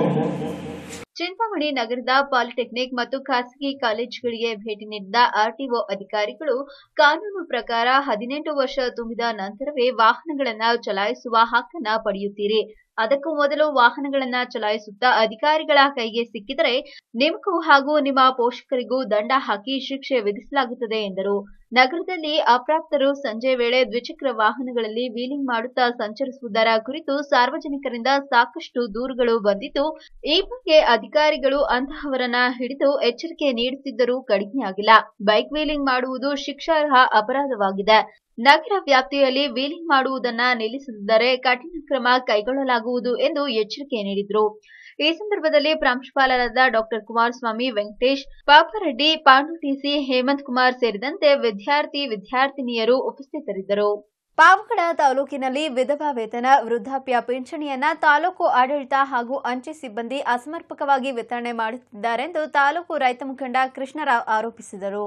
ಚಿಂತಾಮಣಿ ನಗರದ ಪಾಲಿಟೆಕ್ನಿಕ್ ಮತ್ತು ಖಾಸಗಿ ಕಾಲೇಜುಗಳಿಗೆ ಭೇಟಿ ನೀಡಿದ ಆರ್ಟಿಒ ಅಧಿಕಾರಿಗಳು ಕಾನೂನು ಪ್ರಕಾರ ಹದಿನೆಂಟು ವರ್ಷ ತುಂಬಿದ ನಂತರವೇ ವಾಹನಗಳನ್ನ ಚಲಾಯಿಸುವ ಹಕ್ಕನ್ನ ಪಡೆಯುತ್ತೀರಿ ಅದಕ್ಕೂ ಮೊದಲು ವಾಹನಗಳನ್ನ ಚಲಾಯಿಸುತ್ತಾ ಅಧಿಕಾರಿಗಳ ಕೈಗೆ ಸಿಕ್ಕಿದರೆ ನಿಮಗೂ ಹಾಗೂ ನಿಮ್ಮ ಪೋಷಕರಿಗೂ ದಂಡ ಹಾಕಿ ಶಿಕ್ಷೆ ವಿಧಿಸಲಾಗುತ್ತದೆ ಎಂದರು ನಗರದಲ್ಲಿ ಅಪ್ರಾಪ್ತರು ಸಂಜೆ ವೇಳೆ ದ್ವಿಚಕ್ರ ವಾಹನಗಳಲ್ಲಿ ವೀಲಿಂಗ್ ಮಾಡುತ್ತಾ ಸಂಚರಿಸುವುದರ ಕುರಿತು ಸಾರ್ವಜನಿಕರಿಂದ ಸಾಕಷ್ಟು ದೂರುಗಳು ಬಂದಿದ್ದು ಈ ಬಗ್ಗೆ ಅಧಿಕಾರಿಗಳು ಅಂತಹವರನ್ನ ಹಿಡಿದು ಎಚ್ಚರಿಕೆ ನೀಡುತ್ತಿದ್ದರೂ ಕಡಿಮೆಯಾಗಿಲ್ಲ ಬೈಕ್ ವೀಲಿಂಗ್ ಮಾಡುವುದು ಶಿಕ್ಷಾರ್ಹ ಅಪರಾಧವಾಗಿದೆ ನಗರ ವ್ಯಾಪ್ತಿಯಲ್ಲಿ ವೀಲಿಂಗ್ ಮಾಡುವುದನ್ನ ನಿಲ್ಲಿಸದಿದ್ದರೆ ಕಠಿಣ ಕ್ರಮ ಕೈಗೊಳ್ಳಲಾಗುವುದು ಎಂದು ಎಚ್ಚರಿಕೆ ನೀಡಿದರು ಈ ಸಂದರ್ಭದಲ್ಲಿ ಪ್ರಾಂಶುಪಾಲರಾದ ಡಾಕ್ಟರ್ ಕುಮಾರಸ್ವಾಮಿ ವೆಂಕಟೇಶ್ ಪಾಪರೆಡ್ಡಿ ಪಾಂಡು ಟಿಸಿ ಹೇಮಂತ್ ಕುಮಾರ್ ಸೇರಿದಂತೆ ವಿದ್ಯಾರ್ಥಿ ವಿದ್ಯಾರ್ಥಿನಿಯರು ಉಪಸ್ಥಿತರಿದ್ದರು ಪಾವಗಡ ತಾಲೂಕಿನಲ್ಲಿ ವಿಧವಾ ವೇತನ ವೃದ್ಧಾಪ್ಯ ಪಿಂಚಣಿಯನ್ನ ತಾಲೂಕು ಆಡಳಿತ ಹಾಗೂ ಅಂಚೆ ಸಿಬ್ಬಂದಿ ಅಸಮರ್ಪಕವಾಗಿ ವಿತರಣೆ ಮಾಡುತ್ತಿದ್ದಾರೆಂದು ತಾಲೂಕು ರೈತ ಮುಖಂಡ ಕೃಷ್ಣರಾವ್ ಆರೋಪಿಸಿದರು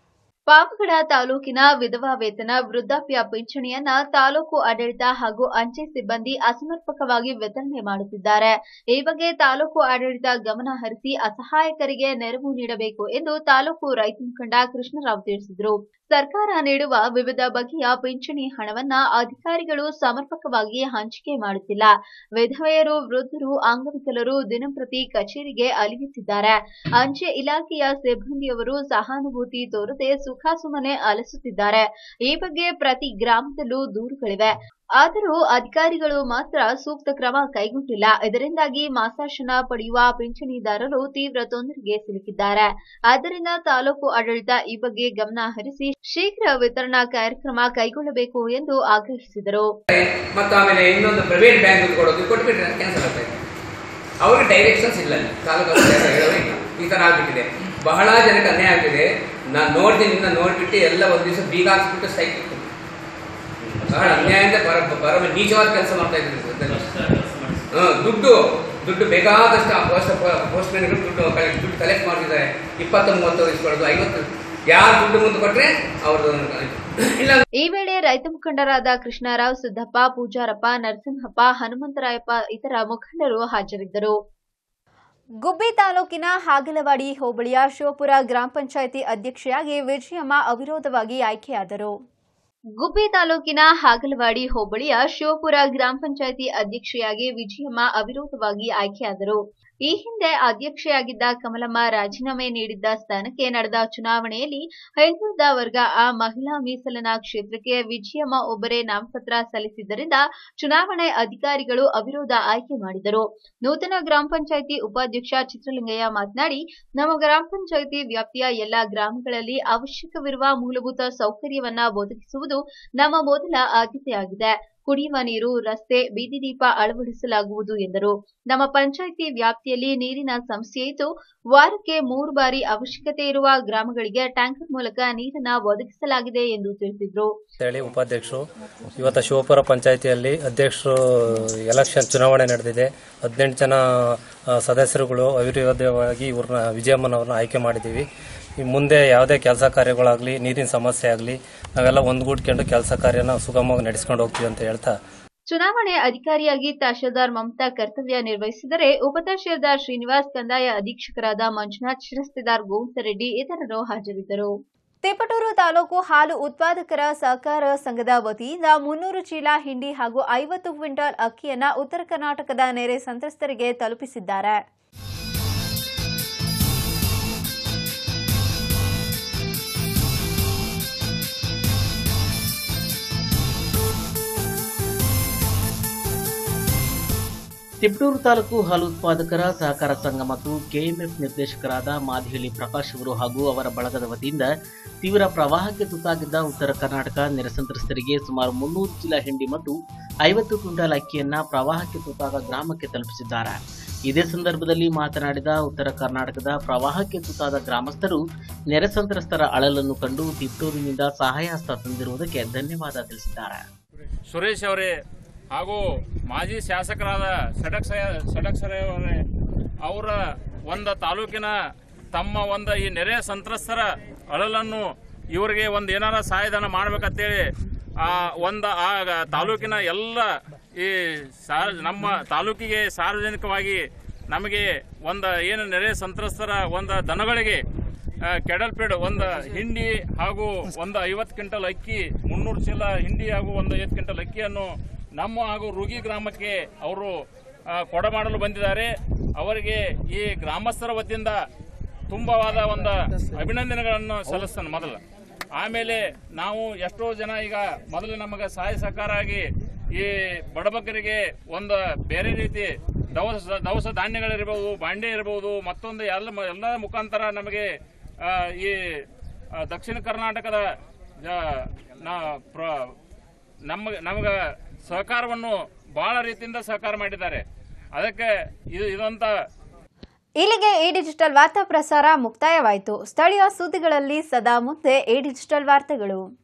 ಪಾವಗಡ ತಾಲೂಕಿನ ವಿಧವಾ ವೇತನ ವೃದ್ಧಾಪ್ಯ ಪಿಂಚಣಿಯನ್ನ ತಾಲೂಕು ಆಡಳಿತ ಹಾಗೂ ಅಂಚೆ ಸಿಬ್ಬಂದಿ ಅಸಮರ್ಪಕವಾಗಿ ವಿತರಣೆ ಮಾಡುತ್ತಿದ್ದಾರೆ ಈ ಬಗ್ಗೆ ತಾಲೂಕು ಆಡಳಿತ ಗಮನ ಹರಿಸಿ ಅಸಹಾಯಕರಿಗೆ ನೆರವು ನೀಡಬೇಕು ಎಂದು ತಾಲೂಕು ರೈತ ಮುಖಂಡ ಕೃಷ್ಣರಾವ್ ತಿಳಿಸಿದರು ಸರ್ಕಾರ ನೀಡುವ ವಿವಿಧ ಬಗೆಯ ಪಿಂಚಣಿ ಹಣವನ್ನ ಅಧಿಕಾರಿಗಳು ಸಮರ್ಪಕವಾಗಿ ಹಂಚಿಕೆ ಮಾಡುತ್ತಿಲ್ಲ ವಿಧವೆಯರು ವೃದ್ಧರು ಅಂಗವಿಕಲರು ದಿನಂಪ್ರತಿ ಕಚೇರಿಗೆ ಅಲಿಯುತ್ತಿದ್ದಾರೆ ಅಂಚೆ ಇಲಾಖೆಯ ಸಿಬ್ಬಂದಿಯವರು ಸಹಾನುಭೂತಿ ತೋರದೆ ಸುಖಾಸುಮ್ಮನೆ ಅಲಸುತ್ತಿದ್ದಾರೆ ಈ ಬಗ್ಗೆ ಪ್ರತಿ ಗ್ರಾಮದಲ್ಲೂ ದೂರುಗಳಿವೆ ಆದರೂ ಅಧಿಕಾರಿಗಳು ಮಾತ್ರ ಸೂಕ್ತ ಕ್ರಮ ಕೈಗೊಂಡಿಲ್ಲ ಇದರಿಂದಾಗಿ ಮಾಸಾಶನ ಪಡೆಯುವ ಪಿಂಚಣಿದಾರರು ತೀವ್ರ ತೊಂದರೆಗೆ ಸಿಲುಕಿದ್ದಾರೆ ಆದ್ದರಿಂದ ತಾಲೂಕು ಆಡಳಿತ ಈ ಬಗ್ಗೆ ಗಮನ ಹರಿಸಿ ಶೀಘ್ರ ವಿತರಣಾ ಕಾರ್ಯಕ್ರಮ ಕೈಗೊಳ್ಳಬೇಕು ಎಂದು ಆಗ್ರಹಿಸಿದರು ಮತ್ತು ಆಮೇಲೆ ಇನ್ನೊಂದು ಪ್ರೈವೇಟ್ ಬ್ಯಾಂಕ್ ಕೊಡೋದು ಕೊಟ್ಬಿಟ್ರೆ ಕ್ಯಾನ್ಸಲ್ ಆಗ್ತಾ ಇದೆ ಅವ್ರಿಗೆ ಡೈರೆಕ್ಷನ್ಸ್ ಇಲ್ಲ ಅಲ್ಲಿ. ತಾಲೂಕು ಆಡಳಿತ ಹೇಳೋದೇ ಇಲ್ಲ ಈ ಥರ ಆಗ್ಬಿಟ್ಟಿದೆ ಬಹಳ ಜನಕ್ಕೆ ಅನ್ಯಾಯ ಆಗ್ತಿದೆ ನಾನು ನೋಡ್ತೀನಿ ಇನ್ನ ನೋಡ್ಬಿಟ್ಟು ಎಲ್ಲ ಒಂದು ದಿವಸ ಬೀಗ ಹಾಕ್ಸ್ಬಿಟ್ಟು ಸ್ಟ್ರೈಕ್ ಬಹಳ ಅನ್ಯಾಯದಿಂದ ಪರ ಪರ ನೀಚವಾದ ಕೆಲಸ ಮಾಡ್ತಾ ಇದ್ದಾರೆ ಹ್ಮ್ ದುಡ್ಡು ದುಡ್ಡು ಬೇಕಾದಷ್ಟು ಆ ಪೋಸ್ಟ್ ಪೋಸ್ಟ್ಮೆನ್ಗಳು ದುಡ್ಡು ಕಲೆ- ದುಡ್ಡು ಕಲೆಕ್ಟ್ ಮಾಡ್ತಿದ್ದಾರೆ ಇಪ್ಪತ್ತು ಮೂವತ್ತು ಇಸ್ಕೊಳ್ಳೋದು ಐವತ್ತು ಯಾರು ದುಡ್ಡು ಮುಂದೆ ಕೊಟ್ರೆ ಅವ್ರದ್ದು ಇಲ್ಲ ಈ ವೇಳೆ ರೈತ ಮುಖಂಡರಾದ ಕೃಷ್ಣರಾವ್ ಸಿದ್ದಪ್ಪ ಪೂಜಾರಪ್ಪ ನರಸಿಂಹಪ್ಪ ಹನುಮಂತರಾಯಪ್ಪ ಇತರ ಮುಖಂಡರು ಹಾಜರಿದ್ದರು ಗುಬ್ಬಿ ತಾಲೂಕಿನ ಹಾಗಲವಾಡಿ ಹೋಬಳಿಯ ಶಿವಪುರ ಗ್ರಾಮ ಪಂಚಾಯಿತಿ ಅಧ್ಯಕ್ಷೆಯಾಗಿ ವಿಜಯಮ್ಮ ಅವಿರೋಧವಾಗಿ ಆಯ್ಕೆಯಾದರು ಗುಬ್ಬಿ ತಾಲೂಕಿನ ಹಾಗಲವಾಡಿ ಹೋಬಳಿಯ ಶಿವಪುರ ಗ್ರಾಮ ಪಂಚಾಯಿತಿ ಅಧ್ಯಕ್ಷೆಯಾಗಿ ವಿಜಯಮ್ಮ ಅವಿರೋಧವಾಗಿ ಆಯ್ಕೆಯಾದರು ಈ ಹಿಂದೆ ಅಧ್ಯಕ್ಷೆಯಾಗಿದ್ದ ಕಮಲಮ್ಮ ರಾಜೀನಾಮೆ ನೀಡಿದ್ದ ಸ್ಥಾನಕ್ಕೆ ನಡೆದ ಚುನಾವಣೆಯಲ್ಲಿ ಹಿಂದುಳಿದ ವರ್ಗ ಆ ಮಹಿಳಾ ಮೀಸಲಿನ ಕ್ಷೇತ್ರಕ್ಕೆ ವಿಜಯಮ್ಮ ಒಬ್ಬರೇ ನಾಮಪತ್ರ ಸಲ್ಲಿಸಿದ್ದರಿಂದ ಚುನಾವಣೆ ಅಧಿಕಾರಿಗಳು ಅವಿರೋಧ ಆಯ್ಕೆ ಮಾಡಿದರು ನೂತನ ಗ್ರಾಮ ಪಂಚಾಯಿತಿ ಉಪಾಧ್ಯಕ್ಷ ಚಿತ್ರಲಿಂಗಯ್ಯ ಮಾತನಾಡಿ ನಮ್ಮ ಗ್ರಾಮ ಪಂಚಾಯಿತಿ ವ್ಯಾಪ್ತಿಯ ಎಲ್ಲಾ ಗ್ರಾಮಗಳಲ್ಲಿ ಅವಶ್ಯಕವಿರುವ ಮೂಲಭೂತ ಸೌಕರ್ಯವನ್ನ ಒದಗಿಸುವುದು ನಮ್ಮ ಮೊದಲ ಆದ್ಯತೆಯಾಗಿದೆ ಕುಡಿಯುವ ನೀರು ರಸ್ತೆ ಬೀದಿ ದೀಪ ಅಳವಡಿಸಲಾಗುವುದು ಎಂದರು ನಮ್ಮ ಪಂಚಾಯಿತಿ ವ್ಯಾಪ್ತಿಯಲ್ಲಿ ನೀರಿನ ಸಮಸ್ಯೆ ಇದ್ದು ವಾರಕ್ಕೆ ಮೂರು ಬಾರಿ ಅವಶ್ಯಕತೆ ಇರುವ ಗ್ರಾಮಗಳಿಗೆ ಟ್ಯಾಂಕರ್ ಮೂಲಕ ನೀರನ್ನ ಒದಗಿಸಲಾಗಿದೆ ಎಂದು ತಿಳಿಸಿದರು ಹೇಳಿ ಉಪಾಧ್ಯಕ್ಷರು ಇವತ್ತು ಶಿವಪುರ ಪಂಚಾಯಿತಿಯಲ್ಲಿ ಅಧ್ಯಕ್ಷರು ಎಲೆಕ್ಷನ್ ಚುನಾವಣೆ ನಡೆದಿದೆ ಹದಿನೆಂಟು ಜನ ಆ, ಸದಸ್ಯರುಗಳು ಅವಿರೋಧವಾಗಿ ಇವ್ರನ್ನ ವಿಜಯಮ್ಮನವ್ರನ್ನ ಆಯ್ಕೆ ಮಾಡಿದ್ದೀವಿ ಈ ಮುಂದೆ ಯಾವುದೇ ಕೆಲಸ ಕಾರ್ಯಗಳಾಗಲಿ ನೀರಿನ ಸಮಸ್ಯೆ ಆಗಲಿ ನಾವೆಲ್ಲ ಒಂದ್ಗೂಡ್ಕೊಂಡು ಕೆಲಸ ಕಾರ್ಯನ ಸುಗಮವಾಗಿ ನಡೆಸ್ಕೊಂಡು ಹೋಗ್ತೀವಿ ಅಂತ ಹೇಳ್ತಾ ಚುನಾವಣೆ ಅಧಿಕಾರಿಯಾಗಿ ತಹಶೀಲ್ದಾರ್ ಮಮತಾ ಕರ್ತವ್ಯ ನಿರ್ವಹಿಸಿದರೆ ಉಪತಹಶೀಲ್ದಾರ್ ಶ್ರೀನಿವಾಸ್ ಕಂದಾಯ ಅಧೀಕ್ಷಕರಾದ ಮಂಜುನಾಥ್ ಶಿರಸ್ತೆದಾರ್ ಗೋವಿಂದರೆಡ್ಡಿ ಇತರರು ಹಾಜರಿದ್ದರು ತಿಪಟೂರು ತಾಲೂಕು ಹಾಲು ಉತ್ಪಾದಕರ ಸಹಕಾರ ಸಂಘದ ವತಿಯಿಂದ ಮುನ್ನೂರು ಚೀಲ ಹಿಂಡಿ ಹಾಗೂ ಐವತ್ತು ಕ್ವಿಂಟಾಲ್ ಅಕ್ಕಿಯನ್ನ ಉತ್ತರ ಕರ್ನಾಟಕದ ನೆರೆ ಸಂತ್ರಸ್ತರಿಗೆ ತಲುಪಿಸಿದ್ದಾರೆ ತಿಪಟೂರು ತಾಲೂಕು ಹಾಲು ಉತ್ಪಾದಕರ ಸಹಕಾರ ಸಂಘ ಮತ್ತು ಕೆಎಂಎಫ್ ನಿರ್ದೇಶಕರಾದ ಮಾದಿಹಳ್ಳಿ ಪ್ರಕಾಶ್ ಅವರು ಹಾಗೂ ಅವರ ಬಳಗದ ವತಿಯಿಂದ ತೀವ್ರ ಪ್ರವಾಹಕ್ಕೆ ತುತ್ತಾಗಿದ್ದ ಉತ್ತರ ಕರ್ನಾಟಕ ನೆರೆ ಸಂತ್ರಸ್ತರಿಗೆ ಸುಮಾರು ಮುನ್ನೂರು ಚೀಲ ಹಿಂಡಿ ಮತ್ತು ಐವತ್ತು ಕ್ವಿಂಟಾಲ್ ಅಕ್ಕಿಯನ್ನ ಪ್ರವಾಹಕ್ಕೆ ತುತ್ತಾದ ಗ್ರಾಮಕ್ಕೆ ತಲುಪಿಸಿದ್ದಾರೆ ಇದೇ ಸಂದರ್ಭದಲ್ಲಿ ಮಾತನಾಡಿದ ಉತ್ತರ ಕರ್ನಾಟಕದ ಪ್ರವಾಹಕ್ಕೆ ತುತ್ತಾದ ಗ್ರಾಮಸ್ಥರು ನೆರೆ ಸಂತ್ರಸ್ತರ ಅಳಲನ್ನು ಕಂಡು ತಿಪ್ಟೂರಿನಿಂದ ಸಹಾಯ ಹಸ್ತ ತಂದಿರುವುದಕ್ಕೆ ಧನ್ಯವಾದ ತಿಳಿಸಿದ್ದಾರೆ ಸುರೇಶ್ ಅವರೇ ಹಾಗೂ ಮಾಜಿ ಶಾಸಕರಾದ ಸಡಕ್ ಸಡಕ್ ಅವರೇ ಅವರ ಒಂದು ತಾಲೂಕಿನ ತಮ್ಮ ಒಂದು ಈ ನೆರೆ ಸಂತ್ರಸ್ತರ ಅಳಲನ್ನು ಇವರಿಗೆ ಒಂದು ಏನಾರ ಸಹಾಯಧನ ಮಾಡ್ಬೇಕಂತೇಳಿ ಆ ಒಂದು ಆ ತಾಲೂಕಿನ ಎಲ್ಲ ಈ ಸಾರ್ ನಮ್ಮ ತಾಲೂಕಿಗೆ ಸಾರ್ವಜನಿಕವಾಗಿ ನಮಗೆ ಒಂದು ಏನು ನೆರೆ ಸಂತ್ರಸ್ತರ ಒಂದು ದನಗಳಿಗೆ ಆ, ಕೆಡಲ್ಪೇಡ್ ಒಂದು ಹಿಂಡಿ ಹಾಗೂ ಒಂದು ಐವತ್ತು ಕ್ವಿಂಟಲ್ ಅಕ್ಕಿ ಮುನ್ನೂರು ಚೀಲ ಹಿಂಡಿ ಹಾಗೂ ಒಂದು ಐವತ್ತು ಕ್ವಿಂಟಲ್ ಅಕ್ಕಿಯನ್ನು ನಮ್ಮ ಹಾಗೂ ರೂಗಿ ಗ್ರಾಮಕ್ಕೆ ಅವರು ಆ, ಕೊಡಮಾಡಲು ಬಂದಿದ್ದಾರೆ ಅವರಿಗೆ ಈ ಗ್ರಾಮಸ್ಥರ ವತಿಯಿಂದ ತುಂಬವಾದ ಒಂದು ಅಭಿನಂದನೆಗಳನ್ನು ಸಲ್ಲಿಸ್ತಾನೆ ಮೊದಲು ಆಮೇಲೆ ನಾವು ಎಷ್ಟೋ ಜನ ಈಗ ಮೊದಲು ನಮಗೆ ಸಹಾಯ ಸಹಕಾರ ಆಗಿ ಈ ಬಡಬಗ್ಗರಿಗೆ ಒಂದು ಬೇರೆ ರೀತಿ ದವಸ ದವಸ ಧಾನ್ಯಗಳಿರ್ಬೋದು ಬಾಂಡೆ ಇರ್ಬೋದು ಮತ್ತೊಂದು ಎಲ್ಲ ಎಲ್ಲ ಮುಖಾಂತರ ನಮಗೆ ಆ, ಈ ಆ, ದಕ್ಷಿಣ ಕರ್ನಾಟಕದ ಆ, ನಾ ಪ್ರ- ನಮ್ಮ ನಮಗೆ ಸಹಕಾರವನ್ನು ಬಹಳ ರೀತಿಯಿಂದ ಸಹಕಾರ ಮಾಡಿದ್ದಾರೆ ಅದಕ್ಕೆ ಇದು ಇದಂತ ಇಲ್ಲಿಗೆ ಈ ಡಿಜಿಟಲ್ ವಾರ್ತಾ ಪ್ರಸಾರ ಮುಕ್ತಾಯವಾಯಿತು ಸ್ಥಳೀಯ ಸುದ್ದಿಗಳಲ್ಲಿ ಸದಾ ಮುಂದೆ ಈ ಡಿಜಿಟಲ್ ವಾರ್ತೆಗಳು